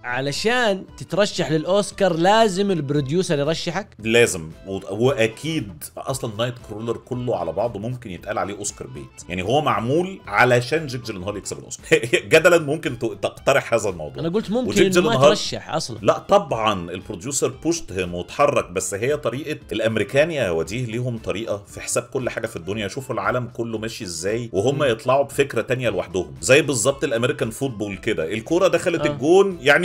علشان تترشح للاوسكار لازم البروديوسر يرشحك لازم و... واكيد اصلا نايت كرولر كله على بعضه ممكن يتقال عليه اوسكار بيت يعني هو معمول علشان جيك جيلنهال يكسب الاوسكار جدلا ممكن ت... تقترح هذا الموضوع انا قلت ممكن وجيك انه ما جيلنهال- ترشح اصلا لا طبعا البروديوسر بوشت هيم واتحرك بس هي طريقه الامريكان يا وجيه ليهم طريقه في حساب كل حاجه في الدنيا يشوفوا العالم كله ماشي ازاي وهم يطلعوا بفكره تانية لوحدهم زي بالظبط الامريكان فوتبول كده الكوره دخلت آه. الجون يعني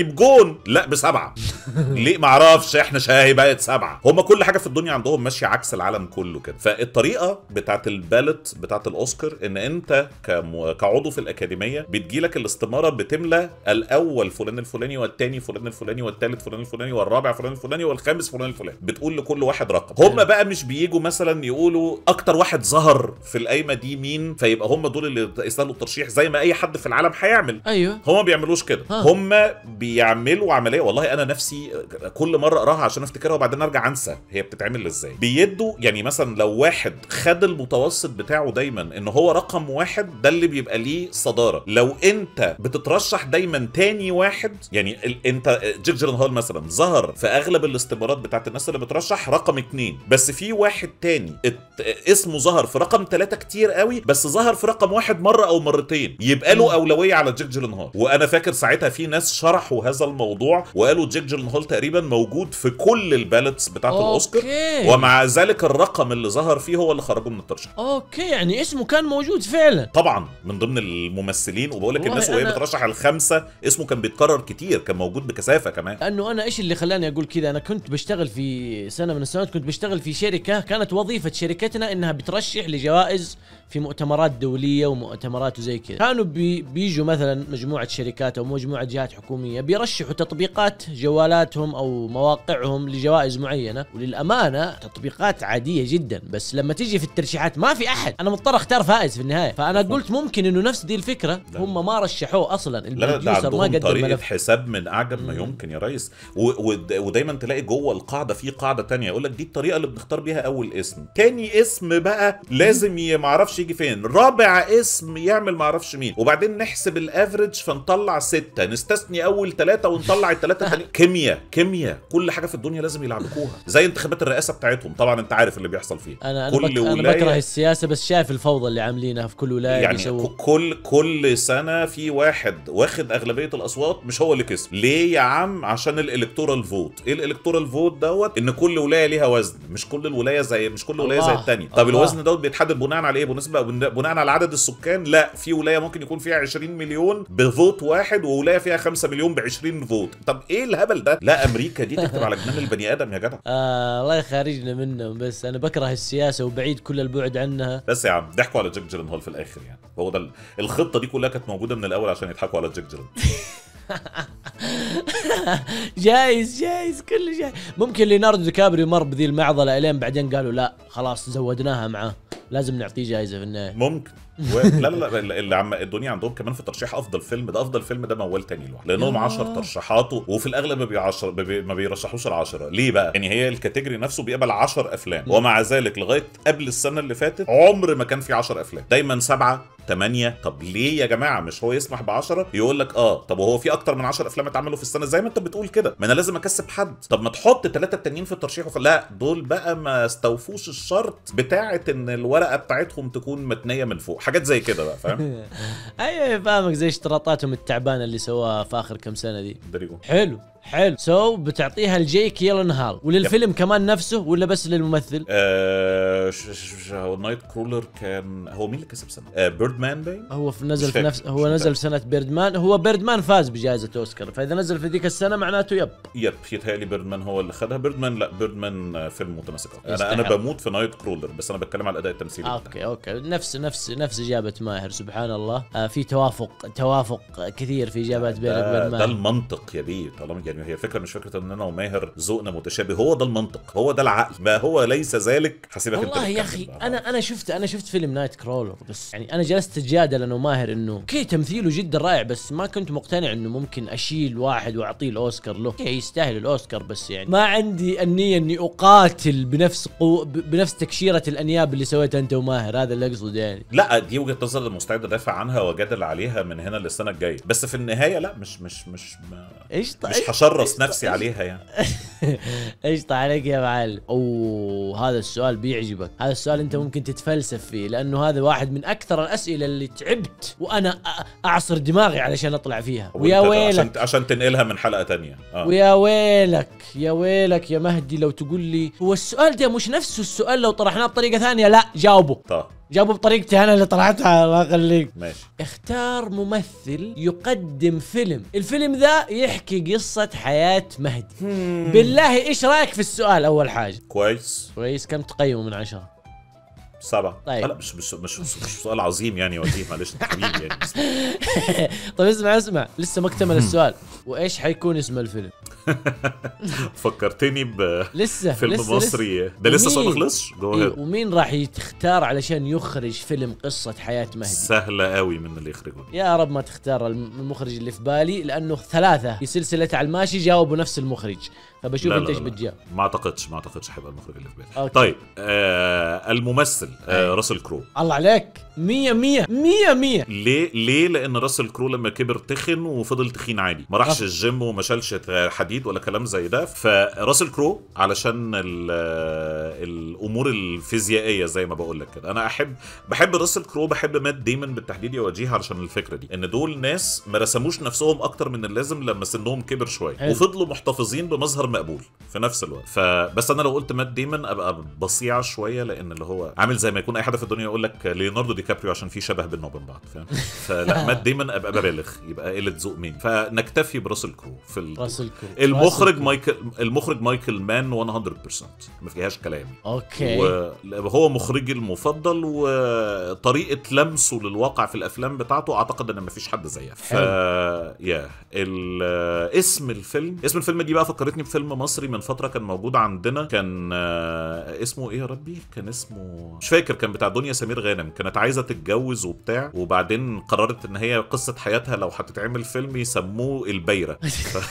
بجون لا بسبعه ليه معرفش احنا شاهي بقت سبعه هما كل حاجه في الدنيا عندهم ماشيه عكس العالم كله كده فالطريقه بتاعت البالت بتاعت الاوسكار ان انت كم... كعضو في الاكاديميه بتجيلك الاستماره بتملى الاول فلان الفلاني والتاني فلان الفلاني والتالت فلان الفلاني والرابع فلان الفلاني والخامس فلان الفلاني بتقول لكل واحد رقم هم بقى مش بيجوا مثلا يقولوا اكتر واحد ظهر في القايمه دي مين فيبقى هم دول اللي يستاهلوا الترشيح زي ما اي حد في العالم هيعمل ايوه هم ما بيعملوش كده ها. هم بيعملوا عمليه والله انا نفسي كل مره اقراها عشان افتكرها وبعدين ارجع انسى هي بتتعمل ازاي بيدوا يعني مثلا لو واحد خد المتوسط بتاعه دايما ان هو رقم واحد ده اللي بيبقى ليه صداره لو انت بتترشح دايما تاني واحد يعني ال... انت جيك جيلنهال مثلا ظهر في اغلب الاستمارات بتاعت الناس اللي بترشح رقم اتنين بس في واحد تاني ات... اسمه ظهر في رقم ثلاثة كتير قوي بس ظهر في رقم واحد مره او مرتين يبقى له اولويه على جيك جيلنهال وانا فاكر ساعتها في ناس شرحوا هذا الموضوع وقالوا جيك جيلنهال تقريبا موجود في كل البالتس بتاعت الاوسكار اوكي ومع ذلك الرقم اللي ظهر فيه هو اللي خرجه من الترشيح اوكي يعني اسمه كان موجود فعلا طبعا من ضمن الممثلين وبقول لك والله الناس وهي أنا- بترشح الخمسه اسمه كان بيتكرر كتير كان موجود بكثافه كمان لانه انا ايش اللي خلاني اقول كذا انا كنت بشتغل في سنه من السنوات كنت بشتغل في شركه كانت وظيفه شركتنا انها بترشح لجوائز في مؤتمرات دوليه ومؤتمرات وزي كذا كانوا بي بيجوا مثلا مجموعه شركات او مجموعه جهات حكوميه بيرشحوا تطبيقات جوالاتهم او مواقعهم لجوائز معينه وللامانه تطبيقات عاديه جدا بس لما تيجي في الترشيحات ما في احد انا مضطر اختار فائز في النهايه فانا قلت ممكن انه نفس دي الفكره لا. هم ما رشحوه اصلا لا لا ده البروديوسر ما عندهم قدم طريقه ملف حساب من اعجب ما يمكن يا ريس و- ود- ودايما تلاقي جوه القاعده في قاعده تانية يقول لك دي الطريقه اللي بنختار بيها اول اسم تاني اسم بقى لازم ي- معرفش يجي فين رابع اسم يعمل معرفش مين وبعدين نحسب الافريج فنطلع ستة نستثني اول ثلاثة ونطلع الثلاثة التانيين كيمياء كيمياء كل حاجه في الدنيا لازم يلعبكوها زي انتخابات الرئاسه بتاعتهم طبعا انت عارف اللي بيحصل فيه انا انا, كل بك... أنا ولاية- بكره السياسه بس شايف الفوضى اللي عاملينها في كل ولايه يعني بيسووا ك- كل كل سنه في واحد واخد اغلبيه الاصوات مش هو اللي كسب ليه يا عم عشان الالكتورال فوت ايه الالكتورال فوت دوت ان كل ولايه ليها وزن مش كل الولايه زي مش كل ولايه زي الله. الثانيه طب الله. الوزن دوت بيتحدد بناء على ايه بنسبه بناء على عدد السكان لا في ولايه ممكن يكون فيها 20 مليون بفوت واحد وولايه فيها 5 مليون ب 20 فوت طب ايه الهبل ده لا امريكا دي تكتب على جنان البني ادم يا جدع آه الله يخرجنا منهم بس انا بكره السياسه وبعيد كل البعد عنها بس يا عم ضحكوا على جيك جيلنهال في الاخر يعني هو ده ال- الخطه دي كلها كانت موجوده من الاول عشان يضحكوا على جيك جيلنهال جايز جايز كل شيء ممكن ليوناردو دي كابريو مر بذي المعضله الين بعدين قالوا لا خلاص زودناها معاه لازم نعطيه جائزه في النهايه ممكن و... لا لا لا اللي عم الدنيا عندهم كمان في ترشيح افضل فيلم ده افضل فيلم ده موال تاني لوحده لانهم يا. 10 ترشيحات وفي الاغلب ما بيعشر ما بي- ما بيرشحوش العشرة ليه بقى يعني هي الكاتيجوري نفسه بيقبل 10 افلام ومع ذلك لغايه قبل السنه اللي فاتت عمر ما كان في 10 افلام دايما سبعة تمانية طب ليه يا جماعة مش هو يسمح ب 10 يقول لك اه طب وهو في اكتر من 10 افلام اتعملوا في السنة زي ما انت بتقول كده ما انا لازم اكسب حد طب ما تحط ثلاثة التانيين في الترشيح وخ... لا دول بقى ما استوفوش الشرط بتاعة ان الورقة بتاعتهم تكون متنية من فوق حاجات زي كده بقى فاهم ايوه فاهمك زي اشتراطاتهم التعبانه اللي سووها في اخر كم سنه دي دريجو حلو حلو سو بتعطيها لجيك يلنهال وللفيلم كمان نفسه ولا بس للممثل آه ش- ش- ش- هو نايت كرولر كان هو مين اللي كسب سنة؟ آه بيرد مان باين؟ هو في نزل مش في فاكر، نفس مش هو نزل فاكر. في سنه بيردمان هو بيردمان فاز بجائزه اوسكار فاذا نزل في ذيك السنه معناته يب يب يتهيألي بيردمان هو اللي خدها بيردمان لا بيردمان آه، فيلم متماسك أكتر. انا انا يستحق. بموت في نايت كرولر بس انا بتكلم على الاداء التمثيلي بتاعه. اوكي اوكي نفس نفس نفس اجابه ماهر سبحان الله آه في توافق توافق كثير في اجابات بينك ده, وبين ده ماهر المنطق يا بيه طالما يعني هي فكره مش فكره ان انا وماهر ذوقنا متشابه هو ده المنطق هو ده العقل ما هو ليس ذلك هسيبك انت والله يا تتكلم اخي بقى. انا انا شفت انا شفت فيلم نايت كرولر بس يعني انا جلست اتجادل انا وماهر انه اوكي تمثيله جدا رائع بس ما كنت مقتنع انه ممكن اشيل واحد واعطيه الاوسكار له اوكي يستاهل الاوسكار بس يعني ما عندي النيه اني اقاتل بنفس قو ب- بنفس تكشيره الانياب اللي سويتها انت وماهر هذا اللي اقصد يعني لا دي وجهه نظر اللي مستعد ادافع عنها واجادل عليها من هنا للسنه الجايه بس في النهايه لا مش مش مش ما ايش طيب مش هشرس نفسي عليها يعني قشطة عليك يا معلم اوه هذا السؤال بيعجبك هذا السؤال انت ممكن تتفلسف فيه لانه هذا واحد من اكثر الاسئله اللي تعبت وانا أ- اعصر دماغي علشان اطلع فيها ويا وأنت- ويلك عشان عشان تنقلها من حلقه تانية اه ويا ويلك يا ويلك يا مهدي لو تقول لي هو السؤال ده مش نفسه السؤال لو طرحناه بطريقه ثانيه لا جاوبه طب جاوبه بطريقتي انا اللي طلعتها الله يخليك ماشي اختار ممثل يقدم فيلم الفيلم ذا يحكي قصة حياة مهدي بالله ايش رايك في السؤال اول حاجة كويس كويس كم تقيمه من عشرة سبعة طيب. لا مش مش مش, مش, مش سؤال عظيم يعني يا وجيه معلش انت حبيبي يعني بس طيب اسمع اسمع لسه ما اكتمل السؤال وايش حيكون اسم الفيلم فكرتني بفيلم لسه لسه مصري ده لسه السؤال ما ومين؟ خلصش جو إيه ahead. ومين راح يتختار علشان يخرج فيلم قصة حياة مهدي سهلة قوي من اللي يخرجوا يا رب ما تختار الم- المخرج اللي في بالي لانه ثلاثة في سلسلة على الماشي جاوبوا نفس المخرج فبشوف لا انت لا ايش لا لا. بتجاوب ما اعتقدش ما اعتقدش هيبقى المخرج اللي في بالي أوكي. طيب آه الممثل آه راسل كرو الله عليك مية مية مية مية ليه ليه لان راسل كرو لما كبر تخن وفضل تخين عادي ما راحش أه. الجيم وما شالش حديد ولا كلام زي ده فراسل كرو علشان ال- الامور الفيزيائيه زي ما بقول لك كده انا احب بحب راسل كرو بحب مات ديمون بالتحديد يا وجيه علشان الفكره دي ان دول ناس ما رسموش نفسهم اكتر من اللازم لما سنهم كبر شويه حلو. وفضلوا محتفظين بمظهر مقبول في نفس الوقت فبس انا لو قلت مات ديمون ابقى بصيع شويه لان اللي هو عامل زي ما يكون اي حد في الدنيا يقول لك ليوناردو دي كابريو عشان في شبه بيننا وبين بعض فاهم فلا مات ديمون ابقى ببالغ يبقى قله ذوق مني فنكتفي براسل كرو في ال... راسل كرو المخرج راسل كرو. مايكل المخرج مايكل مان 100% ما فيهاش كلام اوكي وهو مخرجي المفضل وطريقه لمسه للواقع في الافلام بتاعته اعتقد ان مفيش حد زيها ف حلو. يا ال... اسم الفيلم اسم الفيلم دي بقى فكرتني بفيلم مصري من فتره كان موجود عندنا كان آه، اسمه ايه يا ربي كان اسمه مش فاكر كان بتاع دنيا سمير غانم كانت عايزه تتجوز وبتاع وبعدين قررت ان هي قصه حياتها لو هتتعمل فيلم يسموه البيره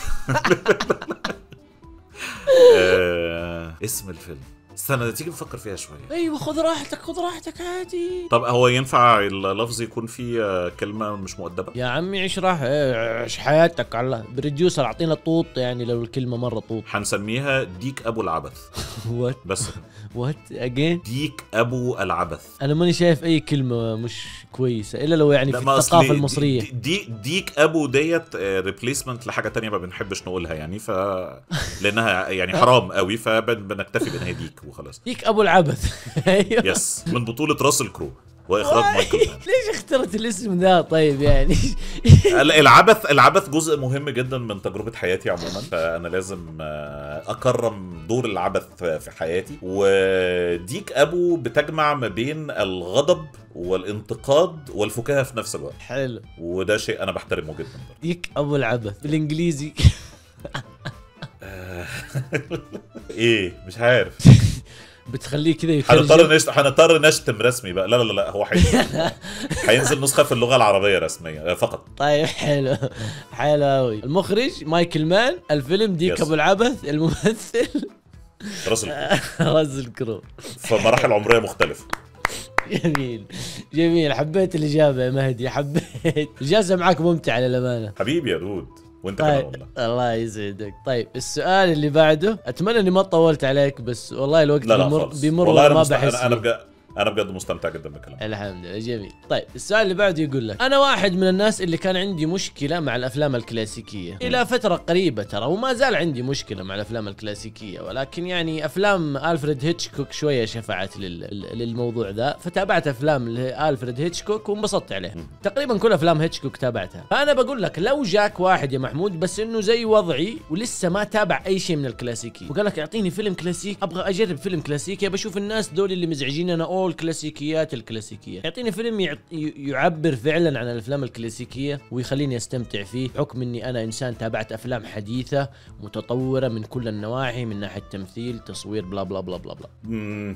آه، اسم الفيلم استنى تيجي نفكر فيها شويه ايوه خذ راحتك خذ راحتك عادي طب هو ينفع اللفظ يكون فيه آه، كلمه مش مؤدبه يا عمي عيش راح إيه، عيش حياتك على بروديوسر اعطينا طوط يعني لو الكلمه مره طوط هنسميها ديك ابو العبث وات بس كده. وات اجين ديك ابو العبث انا ماني شايف اي كلمه مش كويسه الا لو يعني في ما أصلي الثقافه دي- المصريه دي, دي ديك ابو ديت ريبليسمنت لحاجه تانية ما بنحبش نقولها يعني ف لانها يعني حرام قوي فبنكتفي بان هي ديك وخلاص ديك ابو العبث ايوه يس من بطوله راسل كرو واخراج مايكل مان ليش اخترت الاسم ذا طيب يعني ال- العبث العبث جزء مهم جدا من تجربه حياتي عموما فانا لازم آه، اكرم دور العبث في حياتي وديك ابو بتجمع ما بين الغضب والانتقاد والفكاهه في نفس الوقت حلو وده شيء انا بحترمه جدا برضه ديك ابو العبث بالانجليزي ايه مش عارف بتخليه كذا هنضطر يترجم نشت... هنضطر نشتم رسمي بقى لا لا لا, لا هو هينزل هينزل نسخه في اللغه العربيه رسميا آه، فقط طيب حلو حلو قوي المخرج مايكل مان الفيلم ديك يس. ابو العبث الممثل راسل راسل كرو في مراحل عمريه مختلفه جميل جميل حبيت الاجابه يا مهدي حبيت الجلسه معاك ممتعه للامانه حبيبي يا دود وانت كمان طيب والله الله يسعدك طيب السؤال اللي بعده اتمنى اني ما طولت عليك بس والله الوقت لا لا بيمر خالص بيمر والله وأنا انا ما مست... بحس انا انا فيه. بجد انا بجد مستمتع جدا بالكلام الحمد لله جميل طيب السؤال اللي بعده يقول لك انا واحد من الناس اللي كان عندي مشكله مع الافلام الكلاسيكيه الى فتره قريبه ترى وما زال عندي مشكله مع الافلام الكلاسيكيه ولكن يعني افلام الفريد هيتشكوك شويه شفعت لل... للموضوع ذا فتابعت افلام لالفريد هيتشكوك وانبسطت عليها تقريبا كل افلام هيتشكوك تابعتها فانا بقول لك لو جاك واحد يا محمود بس انه زي وضعي ولسه ما تابع اي شيء من الكلاسيكي وقال لك اعطيني فيلم كلاسيك ابغى اجرب فيلم كلاسيكي بشوف الناس دول اللي مزعجين انا اول كلاسيكيات الكلاسيكيه يعطيني فيلم يعط... ي- يعبر فعلا عن الافلام الكلاسيكيه ويخليني استمتع فيه بحكم اني انا انسان تابعت افلام حديثه متطوره من كل النواحي من ناحيه تمثيل تصوير بلا بلا بلا بلا بلا مم،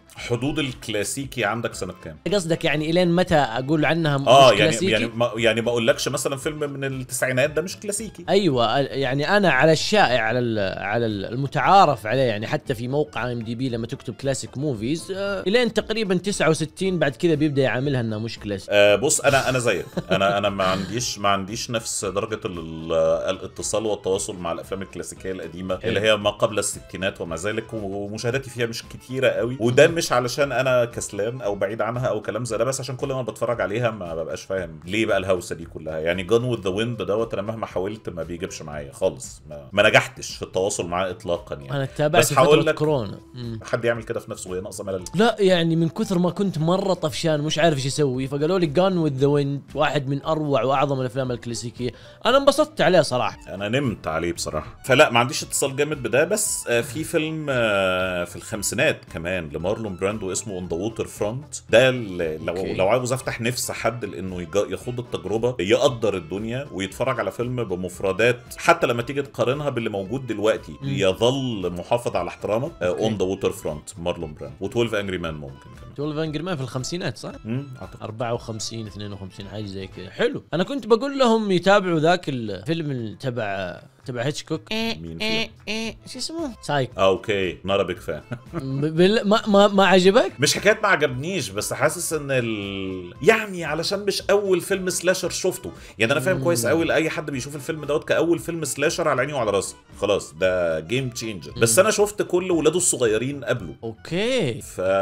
حدود الكلاسيكي عندك سنه كام قصدك يعني الين متى اقول عنها مش اه يعني كلاسيكي؟ يعني ما يعني ما اقولكش مثلا فيلم من التسعينات ده مش كلاسيكي ايوه يعني انا على الشائع على ال- على ال- المتعارف عليه يعني حتى في موقع ام دي بي لما تكتب كلاسيك موفيز آه، الين تقريبا 69 بعد كذا بيبدا يعاملها انها مش كلاسيك آه بص انا انا زيك انا انا ما عنديش ما عنديش نفس درجه ال- الاتصال والتواصل مع الافلام الكلاسيكيه القديمه اللي هي ما قبل الستينات وما ذلك ومشاهداتي فيها مش كتيره قوي وده مش علشان انا كسلان او بعيد عنها او كلام زي ده بس عشان كل ما بتفرج عليها ما ببقاش فاهم ليه بقى الهوسه دي كلها يعني جون وذ ذا ويند دوت انا مهما حاولت ما بيجيبش معايا خالص ما, ما نجحتش في التواصل معاه اطلاقا يعني انا تابعت بس في هقول فتره لك- كورونا مم. حد يعمل كده في نفسه وهي ناقصه ملل لا يعني من كثر ما كنت مره طفشان مش عارف ايش اسوي فقالوا لي جان وذ ذا ويند واحد من اروع واعظم الافلام الكلاسيكيه انا انبسطت عليه صراحه انا نمت عليه بصراحه فلا ما عنديش اتصال جامد بده بس آه، في فيلم آه، في الخمسينات كمان لمارلون براندو اسمه اون ذا ووتر فرونت ده ال- لو أوكي. لو عاوز افتح نفس حد لانه يج- يخوض التجربه يقدر الدنيا ويتفرج على فيلم بمفردات حتى لما تيجي تقارنها باللي موجود دلوقتي يظل محافظ على احترامك اون ذا ووتر فرونت مارلون براندو و12 انجري مان ممكن كمان 12 انجر مان في الخمسينات صح؟ مم، أعتقد. 54 52 حاجه زي كذا حلو انا كنت بقول لهم يتابعوا ذاك الفيلم اللي تبع تبع هيتشكوك مين فيها؟ شو اسمه سايكو آه، اوكي نوت بيج فان بال... ما ما ما عجبك مش حكايه ما عجبنيش بس حاسس ان ال... يعني علشان مش اول فيلم سلاشر شفته يعني انا فاهم كويس قوي لاي حد بيشوف الفيلم دوت كاول فيلم سلاشر على عيني وعلى راسي خلاص ده جيم تشينجر بس انا شفت كل ولاده الصغيرين قبله اوكي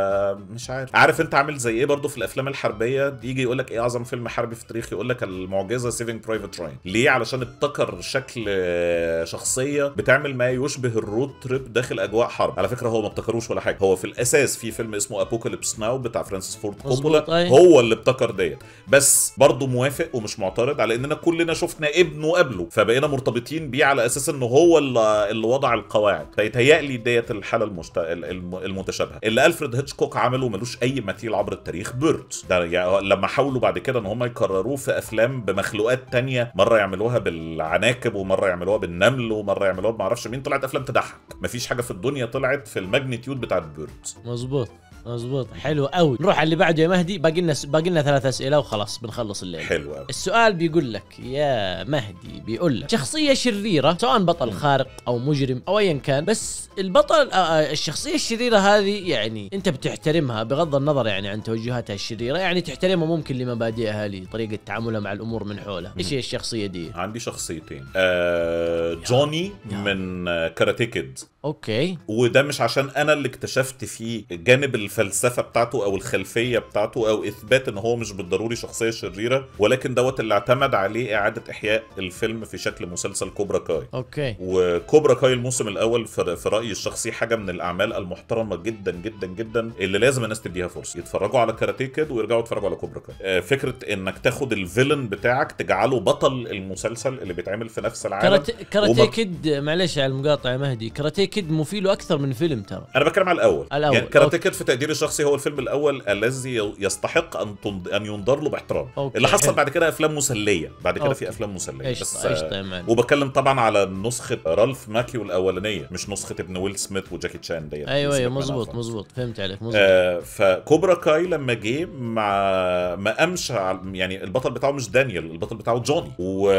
فمش عارف عارف انت عامل زي ايه برضه في الافلام الحربيه يجي يقول لك ايه اعظم فيلم حربي في التاريخ يقول لك المعجزه سيفنج برايفت راين ليه علشان ابتكر شكل آه، شخصيه بتعمل ما يشبه الرود تريب داخل اجواء حرب على فكره هو ما ابتكروش ولا حاجه هو في الاساس في فيلم اسمه ابوكاليبس ناو بتاع فرانسيس فورد مظبوط، كوبولا أي. هو اللي ابتكر ديت بس برضه موافق ومش معترض على اننا كلنا شفنا ابنه قبله فبقينا مرتبطين بيه على اساس انه هو اللي, اللي وضع القواعد فيتهيألي ديت الحاله المشت... الم- المتشابهه اللي الفريد هيتشكوك عمله ملوش اي مثيل عبر التاريخ بيرت ده يعني لما حاولوا بعد كده ان هم يكرروه في افلام بمخلوقات تانية مره يعملوها بالعناكب ومره يعملوها بالنمل ومره يعملوها بمعرفش مين طلعت افلام تضحك مفيش حاجه في الدنيا طلعت في الماجنتيود بتاعت بيرت مزبوط مزبوط حلو قوي نروح على اللي بعده يا مهدي باقي لنا باقي لنا ثلاث اسئله وخلاص بنخلص الليل حلو قوي السؤال بيقول لك يا مهدي بيقول لك شخصية شريرة سواء بطل خارق أو مجرم أو أيا كان بس البطل آه، آه، الشخصية الشريرة هذه يعني أنت بتحترمها بغض النظر يعني عن توجهاتها الشريرة يعني تحترمها ممكن لمبادئها لطريقة تعاملها مع الأمور من حولها إيش هي الشخصية دي؟ عندي شخصيتين آه جوني يا. من آه، كاراتيه كيد أوكي وده مش عشان انا اللي اكتشفت فيه جانب الفلسفه بتاعته او الخلفيه بتاعته او اثبات ان هو مش بالضروري شخصيه شريره ولكن دوت اللي اعتمد عليه اعاده احياء الفيلم في شكل مسلسل كوبرا كاي أوكي وكوبرا كاي الموسم الاول في في رايي الشخصي حاجه من الاعمال المحترمه جدا جدا جدا اللي لازم الناس تديها فرصه يتفرجوا على كاراتيه كيد ويرجعوا يتفرجوا على كوبرا كاي آه، فكره انك تاخد الفيلن بتاعك تجعله بطل المسلسل اللي بيتعمل في نفس العالم كاراتيه كاراتيه وما- كيد معلش على المقاطعة يا مهدي كاراتيه كيد مو له أكثر من فيلم ترى انا بتكلم على الاول الأول، يعني كاراتيه أوكي. كيد في تقديري الشخصي هو الفيلم الاول الذي يستحق ان تند... ان ينظر له باحترام أوكي، اللي حصل حلو. بعد كده افلام مسليه بعد كده أوكي. في افلام مسليه قشطة قشطة يا معلم وبتكلم طبعا على نسخه رالف ماكيو الاولانيه مش نسخه ابن ويل سميث وجاكي تشان ديت أيوة سيبك أيوة منها مزبوط خالص. مزبوط فهمت عليك مزبوط آه فكوبرا كاي لما جه مع ما قامش على- يعني البطل بتاعه مش دانيال البطل بتاعه جوني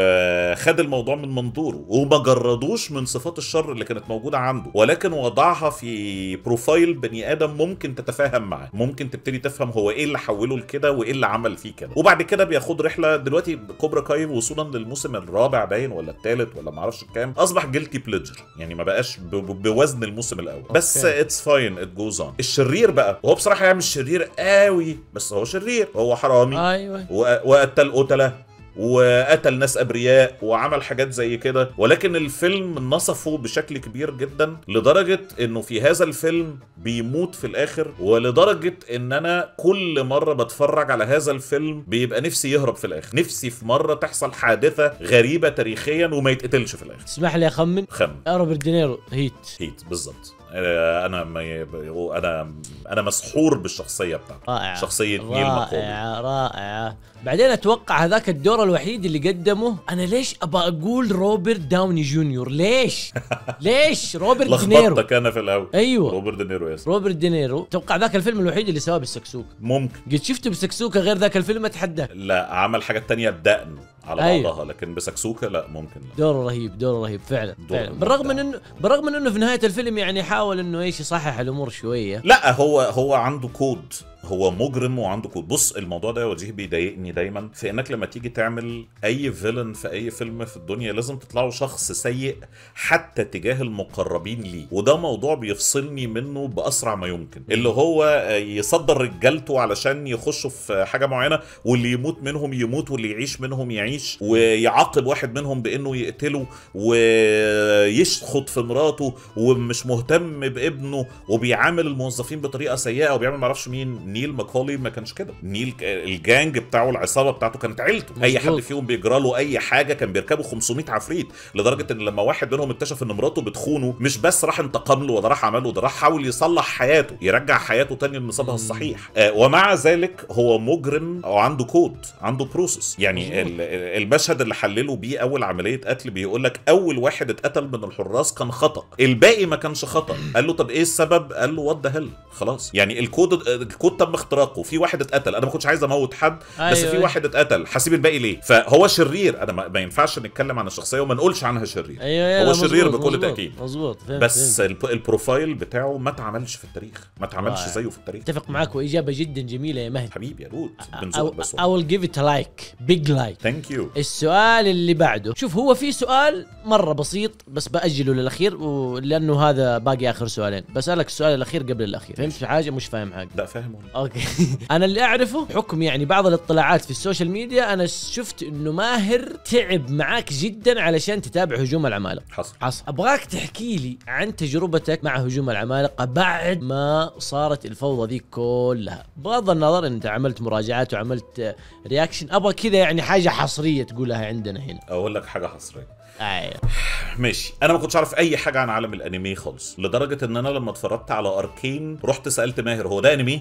وخد الموضوع من منظوره وما جردوش من صفات الشر اللي كانت موجوده عنده ولكن وضعها في بروفايل بني ادم ممكن تتفاهم معاه ممكن تبتدي تفهم هو ايه اللي حوله لكده وايه اللي عمل فيه كده وبعد كده بياخد رحله دلوقتي كوبرا كاي وصولا للموسم الرابع باين ولا الثالث ولا ما اعرفش الكام اصبح جيلتي بليجر يعني ما بقاش ب- ب- بوزن الموسم الاول بس أوكي. اتس فاين ات جوز اون الشرير بقى وهو بصراحه يعني مش شرير قوي بس هو شرير هو حرامي أيوة و- وقتل قتله وقتل ناس ابرياء وعمل حاجات زي كده ولكن الفيلم نصفه بشكل كبير جدا لدرجه انه في هذا الفيلم بيموت في الاخر ولدرجه ان انا كل مره بتفرج على هذا الفيلم بيبقى نفسي يهرب في الاخر نفسي في مره تحصل حادثه غريبه تاريخيا وما يتقتلش في الاخر اسمح لي أخمن خم روبرت دينيرو هيت هيت بالظبط آه، انا ما ي- انا انا مسحور بالشخصيه بتاعته رائعة شخصيه نيل ماكولي رائعة رائعة بعدين اتوقع هذاك الدور الوحيد اللي قدمه انا ليش ابى اقول روبرت داوني جونيور ليش؟ ليش روبرت دينيرو لخبطتك انا في الاول ايوه روبرت دينيرو يا اسمه روبرت دينيرو توقع ذاك الفيلم الوحيد اللي سواه بالسكسوك ممكن قد شفته بسكسوكه غير ذاك الفيلم اتحدى لا عمل حاجات تانية بدقن على أيوة. بعضها لكن بسكسوكه لا ممكن لا دوره رهيب دوره رهيب فعلا دوره فعلا بالرغم من مبدع. انه بالرغم من انه في نهايه الفيلم يعني حاول انه ايش يصحح الامور شويه لا هو هو عنده كود هو مجرم وعنده كود بص الموضوع ده يا وجيه بيضايقني دايما في انك لما تيجي تعمل اي فيلن في اي فيلم في الدنيا لازم تطلعوا شخص سيء حتى تجاه المقربين ليه وده موضوع بيفصلني منه باسرع ما يمكن اللي هو يصدر رجالته علشان يخشوا في حاجه معينه واللي يموت منهم يموت واللي يعيش منهم يعيش ويعاقب واحد منهم بانه يقتله ويشخط في مراته ومش مهتم بابنه وبيعامل الموظفين بطريقه سيئه وبيعمل معرفش مين نيل ماكولي ما كانش كده نيل ك- الجانج بتاعه العصابه بتاعته كانت عيلته اي حد مظبوط. فيهم بيجرى له اي حاجه كان بيركبوا 500 عفريت لدرجه ان لما واحد منهم اكتشف ان مراته بتخونه مش بس راح انتقم له ولا راح عمل له ده راح حاول يصلح حياته يرجع حياته تاني لنصابها الصحيح آه ومع ذلك هو مجرم وعنده كود عنده بروسس يعني مظبوط. ال- ال- المشهد اللي حللوا بيه اول عمليه قتل بيقول لك اول واحد اتقتل من الحراس كان خطا الباقي ما كانش خطا قال له طب ايه السبب قال له وات ذا هيل خلاص يعني الكود الكود تم اختراقه في واحد اتقتل انا ما كنتش عايز اموت حد بس أيوة، في أيوة. واحد اتقتل هسيب الباقي ليه فهو شرير انا ما, ما ينفعش نتكلم عن الشخصيه وما نقولش عنها شرير ايوه ايوه هو لا، شرير مظبوط، بكل مظبوط، تأكيد. مظبوط فهمت بس فهمت. الب- البروفايل بتاعه ما اتعملش في التاريخ ما اتعملش رائع. زيه في التاريخ اتفق معاك واجابه جدا جميله يا مهدي حبيبي يا رود أو بنزق بس I will give it a like big like ثانك يو السؤال اللي بعده شوف هو في سؤال مره بسيط بس باجله للاخير و- لانه هذا باقي اخر سؤالين بسالك السؤال الاخير قبل الاخير فهمت في حاجه مش فاهم حاجه لا فاهم والله. اوكي انا اللي اعرفه حكم يعني بعض الاطلاعات في السوشيال ميديا انا شفت انه ماهر تعب معاك جدا علشان تتابع هجوم العمالقه حصل حصل ابغاك تحكي لي عن تجربتك مع هجوم العمالقه بعد ما صارت الفوضى ذي كلها بغض النظر ان انت عملت مراجعات وعملت آه، رياكشن ابغى كذا يعني حاجه حصريه تقولها عندنا هنا اقول لك حاجه حصريه ايوه ماشي انا ما كنتش اعرف اي حاجه عن عالم الانمي خالص لدرجه ان انا لما اتفرجت على اركين رحت سالت ماهر هو ده انمي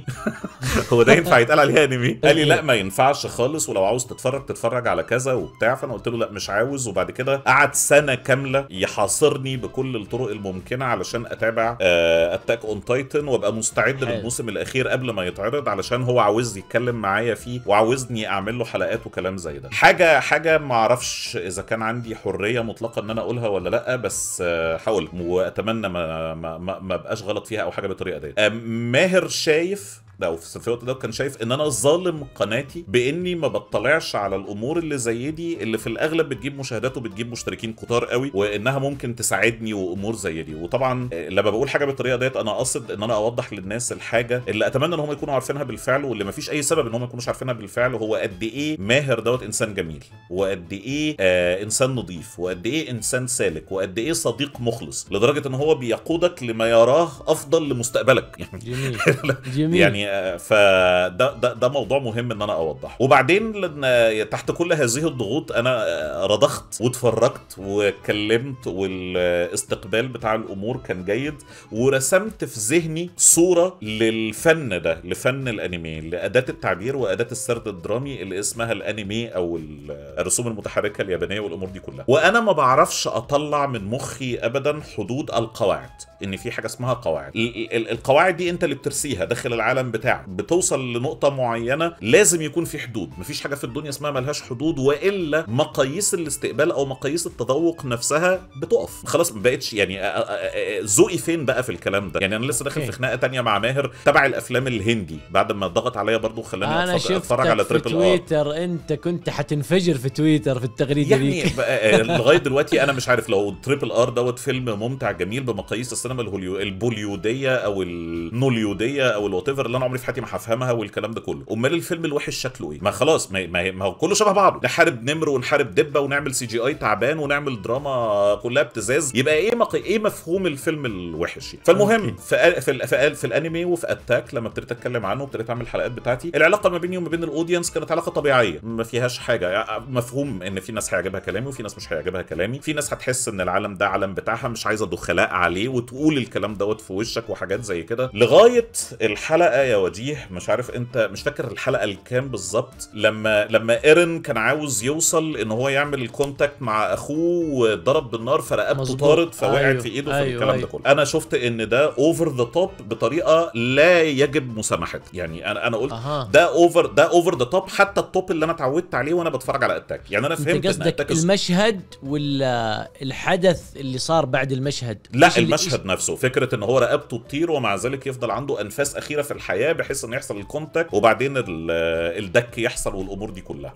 هو ده ينفع يتقال عليه انمي قال لي لا ما ينفعش خالص ولو عاوز تتفرج تتفرج على كذا وبتاع فانا قلت له لا مش عاوز وبعد كده قعد سنه كامله يحاصرني بكل الطرق الممكنه علشان اتابع اتاك اون تايتن وابقى مستعد حلو. للموسم الاخير قبل ما يتعرض علشان هو عاوز يتكلم معايا فيه وعاوزني اعمل له حلقات وكلام زي ده حاجه حاجه ما اعرفش اذا كان عندي حريه مطلقه ان انا اقولها ولا لا بس آه، هقول واتمنى ما ما ما, ما ابقاش غلط فيها او حاجه بالطريقه دي آه، ماهر شايف ده وفي في الوقت ده كان شايف ان انا ظالم قناتي باني ما بطلعش على الامور اللي زي دي اللي في الاغلب بتجيب مشاهدات وبتجيب مشتركين كتار قوي وانها ممكن تساعدني وامور زي دي وطبعا آه، لما بقول حاجه بالطريقه ديت انا قاصد ان انا اوضح للناس الحاجه اللي اتمنى ان هم يكونوا عارفينها بالفعل واللي ما فيش اي سبب ان هم ما يكونوش عارفينها بالفعل هو قد ايه ماهر دوت انسان جميل وقد ايه آه انسان نظيف وقد ايه انسان سالك وقد ايه صديق مخلص لدرجه ان هو بيقودك لما يراه افضل لمستقبلك يعني جميل جميل يعني آه، فده ده, ده موضوع مهم ان انا اوضحه وبعدين لان تحت كل هذه الضغوط انا آه، رضخت واتفرجت واتكلمت والاستقبال بتاع الامور كان جيد ورسمت في ذهني صوره للفن ده لفن الانمي لاداه التعبير واداه السرد الدرامي اللي اسمها الانمي او ال- الرسوم المتحركه اليابانيه والامور دي كلها وانا ما بعرفش اطلع من مخي ابدا حدود القواعد ان في حاجه اسمها قواعد ال- ال- القواعد دي انت اللي بترسيها داخل العالم بتاعك بتوصل لنقطه معينه لازم يكون في حدود مفيش حاجه في الدنيا اسمها ملهاش حدود والا مقاييس الاستقبال او مقاييس التذوق نفسها بتقف خلاص ما بقتش يعني آه، آه، آه، ذوقي فين بقى في الكلام ده يعني انا لسه داخل أوكي. في خناقه تانية مع ماهر تبع الافلام الهندي بعد ما ضغط عليا برضو خلاني انا أتفرج- اتفرج على شفتك في تريبل ار تويتر انت كنت حتنفجر في تويتر في التغريده يعني ذيك بقى- آه، لغايه دلوقتي انا مش عارف لو تريبل ار دوت فيلم ممتع جميل بمقاييس السينما الهوليو البوليوديه او النوليوديه او الوات ايفر اللي انا عمري في حياتي ما هفهمها والكلام ده كله امال الفيلم الوحش شكله ايه ما خلاص ما, ما, ما هو كله شبه بعضه نحارب نمر ونحارب دبه ونعمل سي جي اي تعبان ونعمل دراما كلها ابتزاز يبقى ايه مق... ايه مفهوم الفيلم الوحش يعني فالمهم أوكي. في في, ال- في, ال- في الانمي وفي اتاك لما ابتديت اتكلم عنه وابتديت اعمل الحلقات بتاعتي العلاقه ما بيني وما بين الاودينس كانت علاقه طبيعيه ما فيهاش حاجه يعني مفهوم ان في ناس هيعجبها كلامي وفي ناس مش هيعجبها كلامي في ناس هتحس ان العالم ده عالم بتاعها مش عايزه دخلاء عليه وتقول الكلام دوت في وشك وحاجات زي كده لغايه الحلقه يا يا وجيه مش عارف انت مش فاكر الحلقه الكام بالظبط لما لما ايرن كان عاوز يوصل ان هو يعمل الكونتاكت مع اخوه وضرب بالنار فرقبته مظبوط. طارت فوقعت أيوه، في ايده في أيوه، الكلام ده أيوه. كله انا شفت ان ده اوفر ذا توب بطريقه لا يجب مسامحتها يعني انا انا قلت اها ده اوفر ده اوفر ذا توب حتى التوب اللي انا اتعودت عليه وانا بتفرج على اتاك يعني انا فهمت انت ان قصدك اتاك المشهد ولا الحدث اللي صار بعد المشهد لا إيش اللي- المشهد نفسه فكره ان هو رقبته تطير ومع ذلك يفضل عنده انفاس اخيره في الحياه بحيث ان يحصل الكونتاكت وبعدين ال- الدك يحصل والامور دي كلها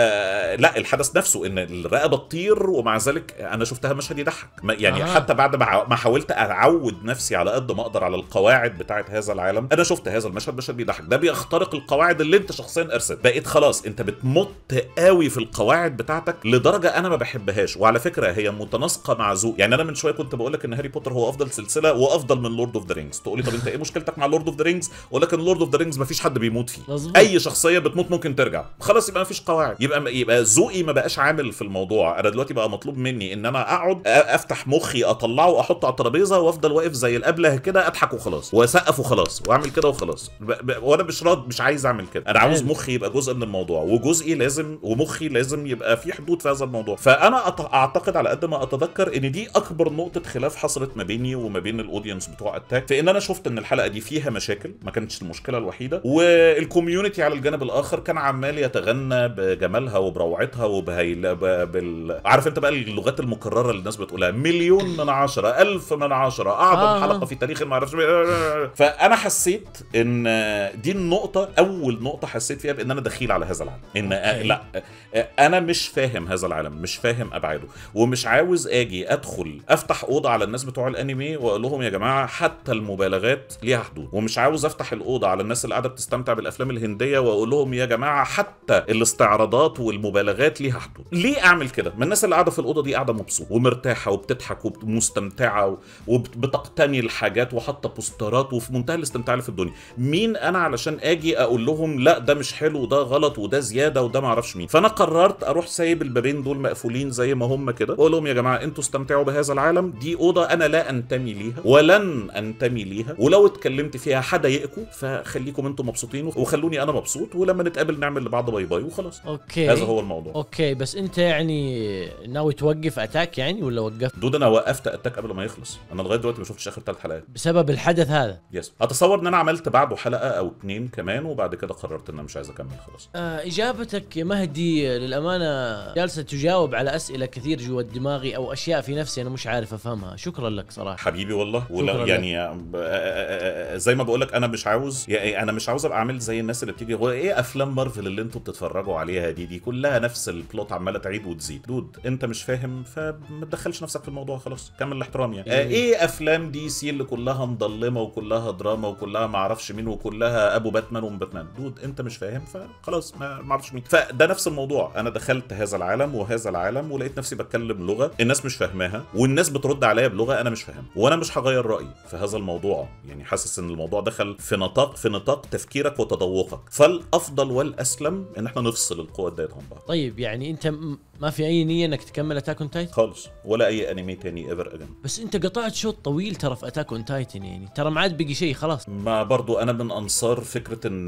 فلا الحدث نفسه ان الرقبه تطير ومع ذلك انا شفتها مشهد يضحك ما- يعني آه. آه. حتى بعد ما ع- ما حاولت اعود نفسي على قد ما اقدر على القواعد بتاعه هذا العالم انا شفت هذا المشهد مشهد بيضحك ده بيخترق القواعد اللي انت شخصيا ارسل بقيت خلاص انت بتمط قوي في القواعد بتاعتك لدرجه انا ما بحبهاش وعلى فكره هي متناسقه مع ذوق يعني انا من شويه كنت بقول لك ان هاري بوتر هو افضل سلسله وافضل من لورد اوف ذا رينجز تقول لي طب انت ايه مشكلتك مع لورد اوف ذا رينجز اقول لك ان لورد اوف ذا رينجز ما فيش حد بيموت فيه مظبوط. اي شخصيه بتموت ممكن ترجع خلاص يبقى ما فيش قواعد يبقى يبقى ذوقي ما بقاش عامل في الموضوع انا دلوقتي بقى مطلوب مني ان انا اقعد أ- افتح مخي اطلعه واحطه على الترابيزه وافضل واقف زي الابله كده اضحك وخلاص واسقف وخلاص واعمل كده وخلاص ب... ب... وانا مش راض مش عايز اعمل كده انا عاوز حلو. مخي يبقى جزء من الموضوع وجزئي لازم ومخي لازم يبقى في حدود في هذا الموضوع فانا أت... اعتقد على قد ما اتذكر ان دي اكبر نقطه خلاف حصلت ما بيني وما بين الاودينس بتوع اتاك في ان انا شفت ان الحلقه دي فيها مشاكل ما كانتش المشكله الوحيده والكوميونتي على الجانب الاخر كان عمال يتغنى بجمالها وبروعتها وبهيل ب... بال... عارف انت بقى اللغات المكرره اللي الناس بتقولها مليون من عشرة ألف من عشرة أعظم آه. آه. حلقة في تاريخ ما اعرفش فأنا حسيت إن دي النقطة أول نقطة حسيت فيها بإن أنا دخيل على هذا العالم إن أوكي. لا أنا مش فاهم هذا العالم مش فاهم أبعاده ومش عاوز أجي أدخل أفتح أوضة على الناس بتوع الأنمي وأقول لهم يا جماعة حتى المبالغات ليها حدود ومش عاوز أفتح الأوضة على الناس اللي قاعدة بتستمتع بالأفلام الهندية وأقول لهم يا جماعة حتى الاستعراضات والمبالغات ليها حدود ليه أعمل كده ما الناس اللي قاعدة في الأوضة دي قاعدة مبسوطة ومرتاحة وبتضحك ومستمتعة وبتقتني الحاجات وحاطة بوسترات وفي منتهى الاستمتاع اللي في الدنيا مين أنا علشان أجي أقول لهم لا ده مش حلو وده غلط وده زيادة وده معرفش مين فأنا قررت أروح سايب البابين دول مقفولين زي ما هم كده وأقول لهم يا جماعة أنتوا استمتعوا بهذا العالم دي أوضة أنا لا أنتمي ليها ولن أنتمي ليها ولو اتكلمت فيها حضايقكم فخليكم أنتم مبسوطين وخلوني أنا مبسوط ولما نتقابل نعمل لبعض باي باي وخلاص اوكي هذا هو الموضوع اوكي بس انت يعني ناوي توقف اتاك يعني ولا وقفت دود انا وقفت اتاك قبل ما يخلص انا لغايه دلوقتي ما شفتش اخر ثلاث حلقات بسبب الحدث هذا يس اتصور ان انا عملت بعده حلقه او اتنين كمان وبعد كده قررت ان انا مش عايز اكمل خلاص آه اجابتك يا مهدي للامانه جالسه تجاوب على اسئله كثير جوا دماغي او اشياء في نفسي انا مش عارف افهمها شكرا لك صراحه حبيبي والله شكراً ولا لك. يعني آه، آه، آه، زي ما بقول لك انا مش عاوز يعني انا مش عاوز ابقى عامل زي الناس اللي بتيجي هو ايه افلام مارفل اللي انتوا بتتفرجوا عليها دي دي كلها نفس البلوت عماله تعيد وتزيد دود انت مش فاهم فما تدخلش نفسك في الموضوع خلاص كمل الاحترام يعني آه، ايه افلام دي سي اللي كلها مضلمه وكلها دراما وكلها ما اعرفش مين وكلها ابو باتمان وام باتمان دود انت مش فاهم فخلاص ما ما اعرفش مين فده نفس الموضوع انا دخلت هذا العالم وهذا العالم ولقيت نفسي بتكلم لغه الناس مش فاهماها والناس بترد عليا بلغه انا مش فاهم وانا مش هغير رايي في هذا الموضوع يعني حاسس ان الموضوع دخل في نطاق في نطاق تفكيرك وتذوقك فالافضل والاسلم ان احنا نفصل القوى ديت عن بعض طيب يعني انت م- ما في اي نيه انك تكمل اتاك اون تايتن خالص ولا اي انمي تاني ايفر اجن بس انت قطعت شوط طويل ترى في اتاك اون تايتن يعني ترى ما عاد بقي شيء خلاص ما برضو انا من انصار فكره ان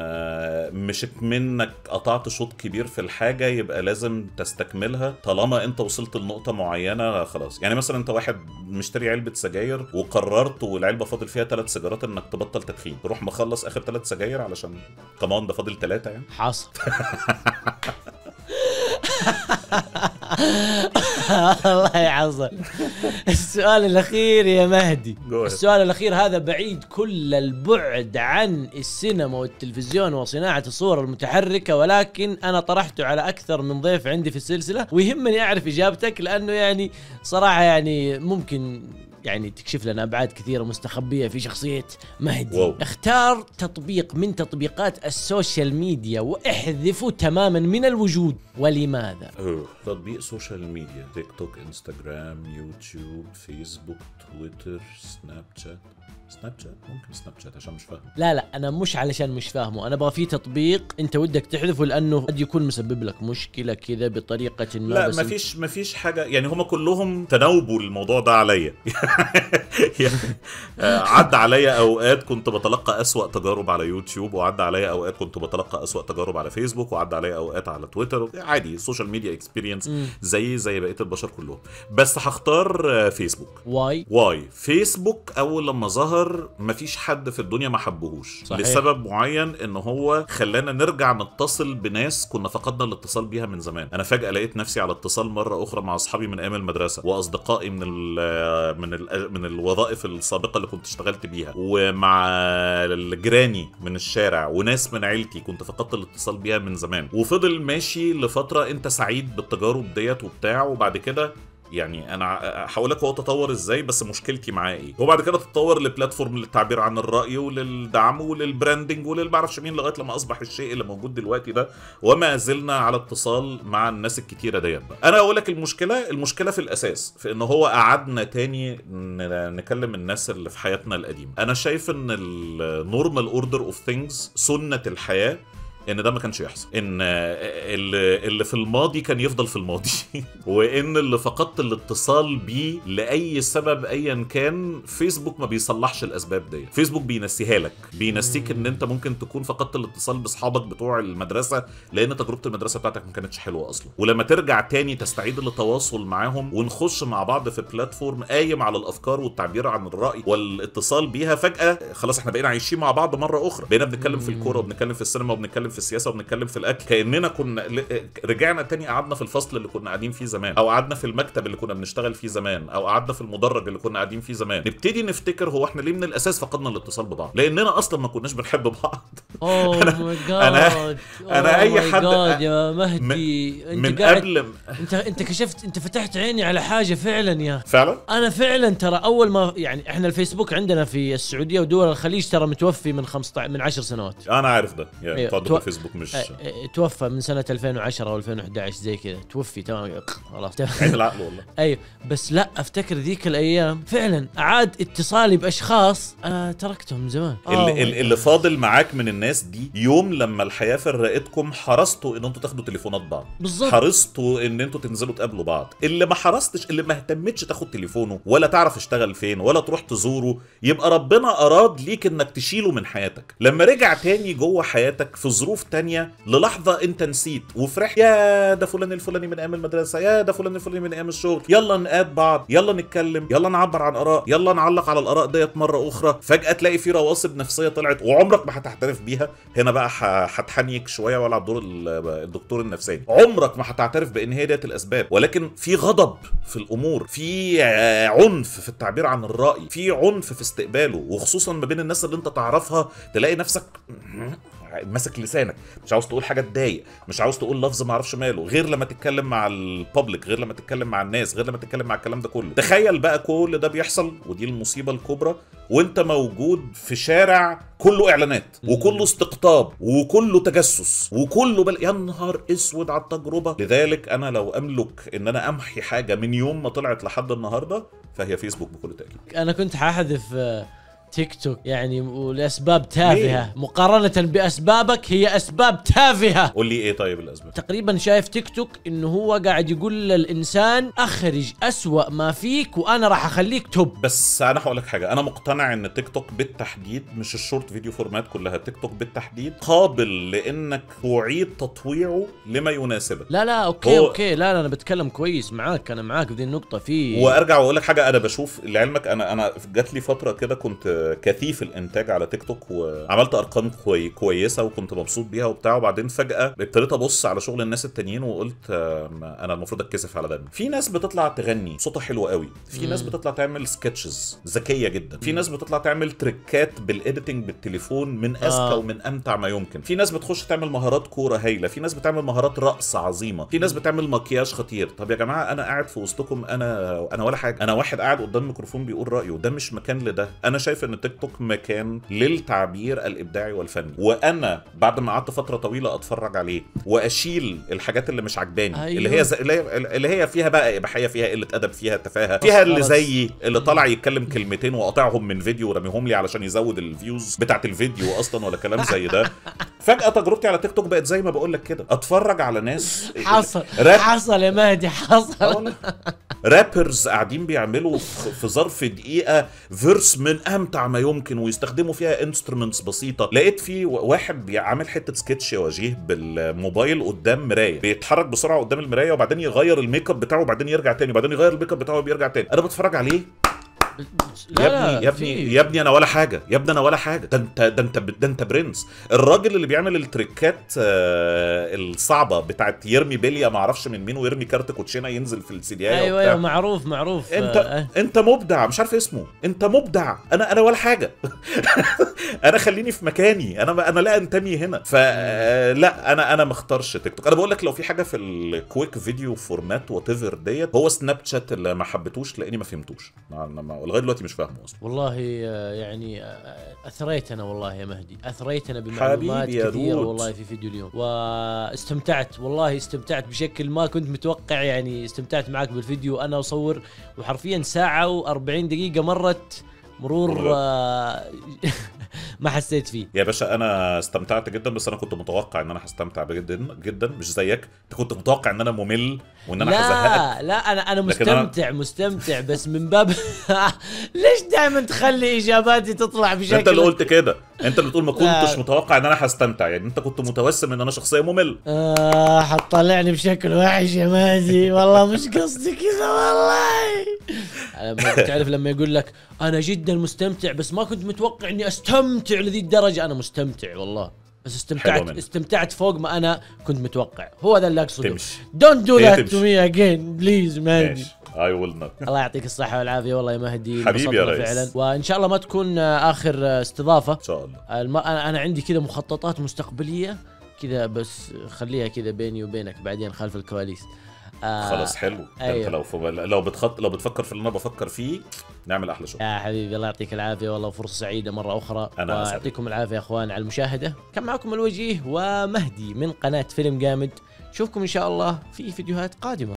آه، مش منك قطعت شوط كبير في الحاجه يبقى لازم تستكملها طالما انت وصلت لنقطه معينه خلاص يعني مثلا انت واحد مشتري علبه سجاير وقررت والعلبه فاضل فيها ثلاث سيجارات انك تبطل تدخين تروح مخلص اخر ثلاث سجاير علشان كمان ده فاضل ثلاثه يعني حاصل الله يعظم السؤال الاخير يا مهدي Go ahead. السؤال الاخير هذا بعيد كل البعد عن السينما والتلفزيون وصناعه الصور المتحركه ولكن انا طرحته على اكثر من ضيف عندي في السلسله ويهمني اعرف اجابتك لانه يعني صراحه يعني ممكن يعني تكشف لنا ابعاد كثيره مستخبيه في شخصيه مهدي واو. اختار تطبيق من تطبيقات السوشيال ميديا واحذفه تماما من الوجود ولماذا أوه. تطبيق سوشيال ميديا تيك توك انستغرام يوتيوب فيسبوك تويتر سناب شات سناب شات ممكن سناب شات عشان مش فاهم لا لا انا مش علشان مش فاهمه انا ابغى في تطبيق انت ودك تحذفه لانه قد يكون مسبب لك مشكله كذا بطريقه ما لا بس أنت- مفيش مفيش حاجه يعني هم كلهم تناوبوا الموضوع ده عليا يعني آه، عدى عليا اوقات كنت بتلقى اسوأ تجارب على يوتيوب وعدى عليا اوقات كنت بتلقى اسوأ تجارب على فيسبوك وعدى عليا اوقات على تويتر عادي السوشيال ميديا اكسبيرينس زي زي بقيه البشر كلهم بس هختار آه، فيسبوك واي واي فيسبوك اول لما ظهر مفيش حد في الدنيا ما حبهوش صحيح. لسبب معين ان هو خلانا نرجع نتصل بناس كنا فقدنا الاتصال بيها من زمان انا فجاه لقيت نفسي على اتصال مره اخرى مع اصحابي من ايام المدرسه واصدقائي من ال من ال من الوظائف السابقه اللي كنت اشتغلت بيها ومع الجيراني من الشارع وناس من عيلتي كنت فقدت الاتصال بيها من زمان وفضل ماشي لفتره انت سعيد بالتجارب ديت وبتاع وبعد كده يعني انا هقول لك هو تطور ازاي بس مشكلتي معاه ايه وبعد كده تطور لبلاتفورم للتعبير عن الراي وللدعم وللبراندنج وللمعرفش مين لغايه لما اصبح الشيء اللي موجود دلوقتي ده وما زلنا على اتصال مع الناس الكتيره ديت بقى انا اقول لك المشكله المشكله في الاساس في ان هو قعدنا تاني ن- نكلم الناس اللي في حياتنا القديمه انا شايف ان النورمال اوردر اوف ثينجز سنه الحياه ان ده ما كانش يحصل ان اللي, اللي في الماضي كان يفضل في الماضي وان اللي فقدت الاتصال بيه لاي سبب ايا كان فيسبوك ما بيصلحش الاسباب دي فيسبوك بينسيها لك بينسيك ان انت ممكن تكون فقدت الاتصال باصحابك بتوع المدرسه لان تجربه المدرسه بتاعتك ما كانتش حلوه اصلا ولما ترجع تاني تستعيد التواصل معاهم ونخش مع بعض في بلاتفورم قايم على الافكار والتعبير عن الراي والاتصال بيها فجاه خلاص احنا بقينا عايشين مع بعض مره اخرى بقينا بنتكلم في الكوره وبنتكلم في السينما وبنتكلم في السياسه وبنتكلم في الاكل كاننا كنا ل- رجعنا تاني قعدنا في الفصل اللي كنا قاعدين فيه زمان او قعدنا في المكتب اللي كنا بنشتغل فيه زمان او قعدنا في المدرج اللي كنا قاعدين فيه زمان نبتدي نفتكر هو احنا ليه من الاساس فقدنا الاتصال ببعض لاننا اصلا ما كناش بنحب بعض اوه ماي أنا- جاد أنا أي حد- يا مهدي من انت قاعد قبل انت انت كشفت انت فتحت عيني على حاجه فعلا يا فعلا انا فعلا ترى اول ما يعني احنا الفيسبوك عندنا في السعوديه ودول الخليج ترى متوفي من 15 من 10 سنوات انا عارف ده يعني أيوة. بتوع تو- الفيسبوك مش اه، اه، توفى من سنه 2010 او 2011 زي كذا توفي تمام خلاص عيد العقل والله ايوه بس لا افتكر ذيك الايام فعلا اعاد اتصالي باشخاص انا تركتهم من زمان اللي, اللي- اللي فاضل معاك من الناس دي يوم لما الحياه فرقتكم حرصتوا ان انتوا تاخدوا تليفونات بعض بالظبط. حرصتوا ان انتوا تنزلوا تقابلوا بعض اللي ما حرصتش اللي ما اهتمتش تاخد تليفونه ولا تعرف اشتغل فين ولا تروح تزوره يبقى ربنا اراد ليك انك تشيله من حياتك لما رجع تاني جوه حياتك في ظروف تانية للحظه انت نسيت وفرحت يا ده فلان الفلاني من ايام المدرسه يا ده فلان الفلاني من ايام الشغل يلا نقاد بعض يلا نتكلم يلا نعبر عن اراء يلا نعلق على الاراء ديت مره اخرى فجاه تلاقي في رواسب نفسيه طلعت وعمرك ما هتعترف بيها هنا بقى ح- هتحنيك شويه والعب دور ال- الدكتور النفساني عمرك ما هتعترف بان هي ديت الاسباب ولكن في غضب في الامور في آه، عنف في التعبير عن الراي في عنف في استقباله وخصوصا ما بين الناس اللي انت تعرفها تلاقي نفسك ماسك لسانك مش عاوز تقول حاجه تضايق مش عاوز تقول لفظ ما اعرفش ماله غير لما تتكلم مع البابليك غير لما تتكلم مع الناس غير لما تتكلم مع الكلام ده كله تخيل بقى كل ده بيحصل ودي المصيبه الكبرى وانت موجود في شارع كله اعلانات وكله استقطاب وكله تجسس وكله بل يا نهار اسود على التجربه لذلك انا لو املك ان انا امحي حاجه من يوم ما طلعت لحد النهارده فهي فيسبوك بكل تاكيد انا كنت حاحذف آه، تيك توك يعني ولاسباب تافهه مقارنه باسبابك هي اسباب تافهه قول لي ايه طيب الاسباب تقريبا شايف تيك توك انه هو قاعد يقول للانسان اخرج اسوأ ما فيك وانا راح اخليك توب بس انا هقول لك حاجه انا مقتنع ان تيك توك بالتحديد مش الشورت فيديو فورمات كلها تيك توك بالتحديد قابل لانك تعيد تطويعه لما يناسبك لا لا اوكي هو- اوكي لا لا انا بتكلم كويس معاك انا معاك في ذي النقطه في وارجع واقول لك حاجه انا بشوف لعلمك انا انا جات لي فتره كده كنت كثيف الانتاج على تيك توك وعملت ارقام كوي كويسه وكنت مبسوط بيها وبتاع وبعدين فجاه ابتديت ابص على شغل الناس التانيين وقلت آه، ما انا المفروض اتكسف على دمي في ناس بتطلع تغني صوتها حلو قوي في ناس بتطلع تعمل سكتشز ذكيه جدا في ناس بتطلع تعمل تريكات بالايديتنج بالتليفون من اذكى آه. ومن امتع ما يمكن في ناس بتخش تعمل مهارات كوره هايله في ناس بتعمل مهارات رقص عظيمه في ناس بتعمل مكياج خطير طب يا جماعه انا قاعد في وسطكم انا انا ولا حاجه انا واحد قاعد قدام الميكروفون بيقول رايه ده مش مكان لده انا شايف ان تيك توك مكان للتعبير الابداعي والفني وانا بعد ما قعدت فتره طويله اتفرج عليه واشيل الحاجات اللي مش عجباني أيوه. اللي هي زي اللي هي- اللي هي فيها بقى اباحيه فيها قله ادب فيها تفاهه فيها اللي خلاص. زيي اللي طالع يتكلم كلمتين وقاطعهم من فيديو ورميهم لي علشان يزود الفيوز بتاعت الفيديو اصلا ولا كلام زي ده فجاه تجربتي على تيك توك بقت زي ما بقول لك كده اتفرج على ناس حصل راب حصل يا مهدي حصل رابرز قاعدين بيعملوا في في ظرف دقيقه فيرس من امتع ما يمكن ويستخدموا فيها انسترومنتس بسيطه لقيت في و- واحد بيعمل حته سكتش يا وجيه بالموبايل قدام مرايه بيتحرك بسرعه قدام المرايه وبعدين يغير الميك اب بتاعه وبعدين يرجع تاني وبعدين يغير الميك اب بتاعه وبيرجع تاني انا بتفرج عليه لا يا لا ابني يا في- ابني يا ابني انا ولا حاجه يا ابني انا ولا حاجه ده انت ده انت ده انت برنس الراجل اللي بيعمل التريكات آه، الصعبه بتاعت يرمي بليه ما اعرفش من مين ويرمي كارت كوتشينه ينزل في السيديايه ايوه وبتاع. ايوه معروف معروف انت آه، انت مبدع مش عارف اسمه انت مبدع انا انا ولا حاجه انا خليني في مكاني انا انا لا انتمي هنا فلا انا انا ما اختارش تيك توك انا بقول لك لو في حاجه في الكويك فيديو فورمات وات ايفر ديت هو سناب شات اللي ما حبيتوش لاني ما فهمتوش ما- ما- ما- لغايه دلوقتي مش فاهمه اصلا والله آه، يعني آه، اثريتنا والله يا مهدي اثريتنا بمعلومات حبيبي يا كثيره دود. والله في فيديو اليوم واستمتعت والله استمتعت بشكل ما كنت متوقع يعني استمتعت معك بالفيديو انا اصور وحرفيا ساعه و40 دقيقه مرت مرور مرور. آه، ما حسيت فيه يا باشا انا استمتعت جدا بس انا كنت متوقع ان انا هستمتع جدا جدا مش زيك انت كنت متوقع ان انا ممل وان انا هزهقك لا لا انا انا لكن أنا- مستمتع مستمتع بس من باب ليش دائما تخلي اجاباتي تطلع بشكل انت اللي قلت كده انت اللي بتقول ما لا. كنتش متوقع ان انا هستمتع يعني انت كنت متوسم ان انا شخصيه ممل آه حتطلعني بشكل وحش يا مازي والله مش قصدي كذا والله لما تعرف لما يقول لك انا جدا مستمتع بس ما كنت متوقع اني استمتع لذي الدرجه انا مستمتع والله بس حلوة استمتعت منك. استمتعت فوق ما انا كنت متوقع هو ذا اللي اقصده تمشي. دونت دو هي ذات تمشي. تو مي اجين بليز مهدي ماشي اي ويل نوت الله يعطيك الصحة والعافية والله يا مهدي حبيبي يا انبسطنا ريس. فعلا وإن شاء الله ما تكون آه، آخر آه، استضافة ان شاء الله الم... أنا أنا عندي كذا مخططات مستقبلية كذا بس خليها كذا بيني وبينك بعدين خلف الكواليس آه خلاص حلو ده أيوه. انت لو في لو بتخط لو بتفكر في اللي انا بفكر فيه نعمل احلى شغل يا حبيبي الله يعطيك العافية والله فرصة سعيدة مرة أخرى أنا أسعد. ويعطيكم العافية يا أخوان على المشاهدة كان معكم الوجيه ومهدي من قناة فيلم جامد نشوفكم إن شاء الله في فيديوهات قادمة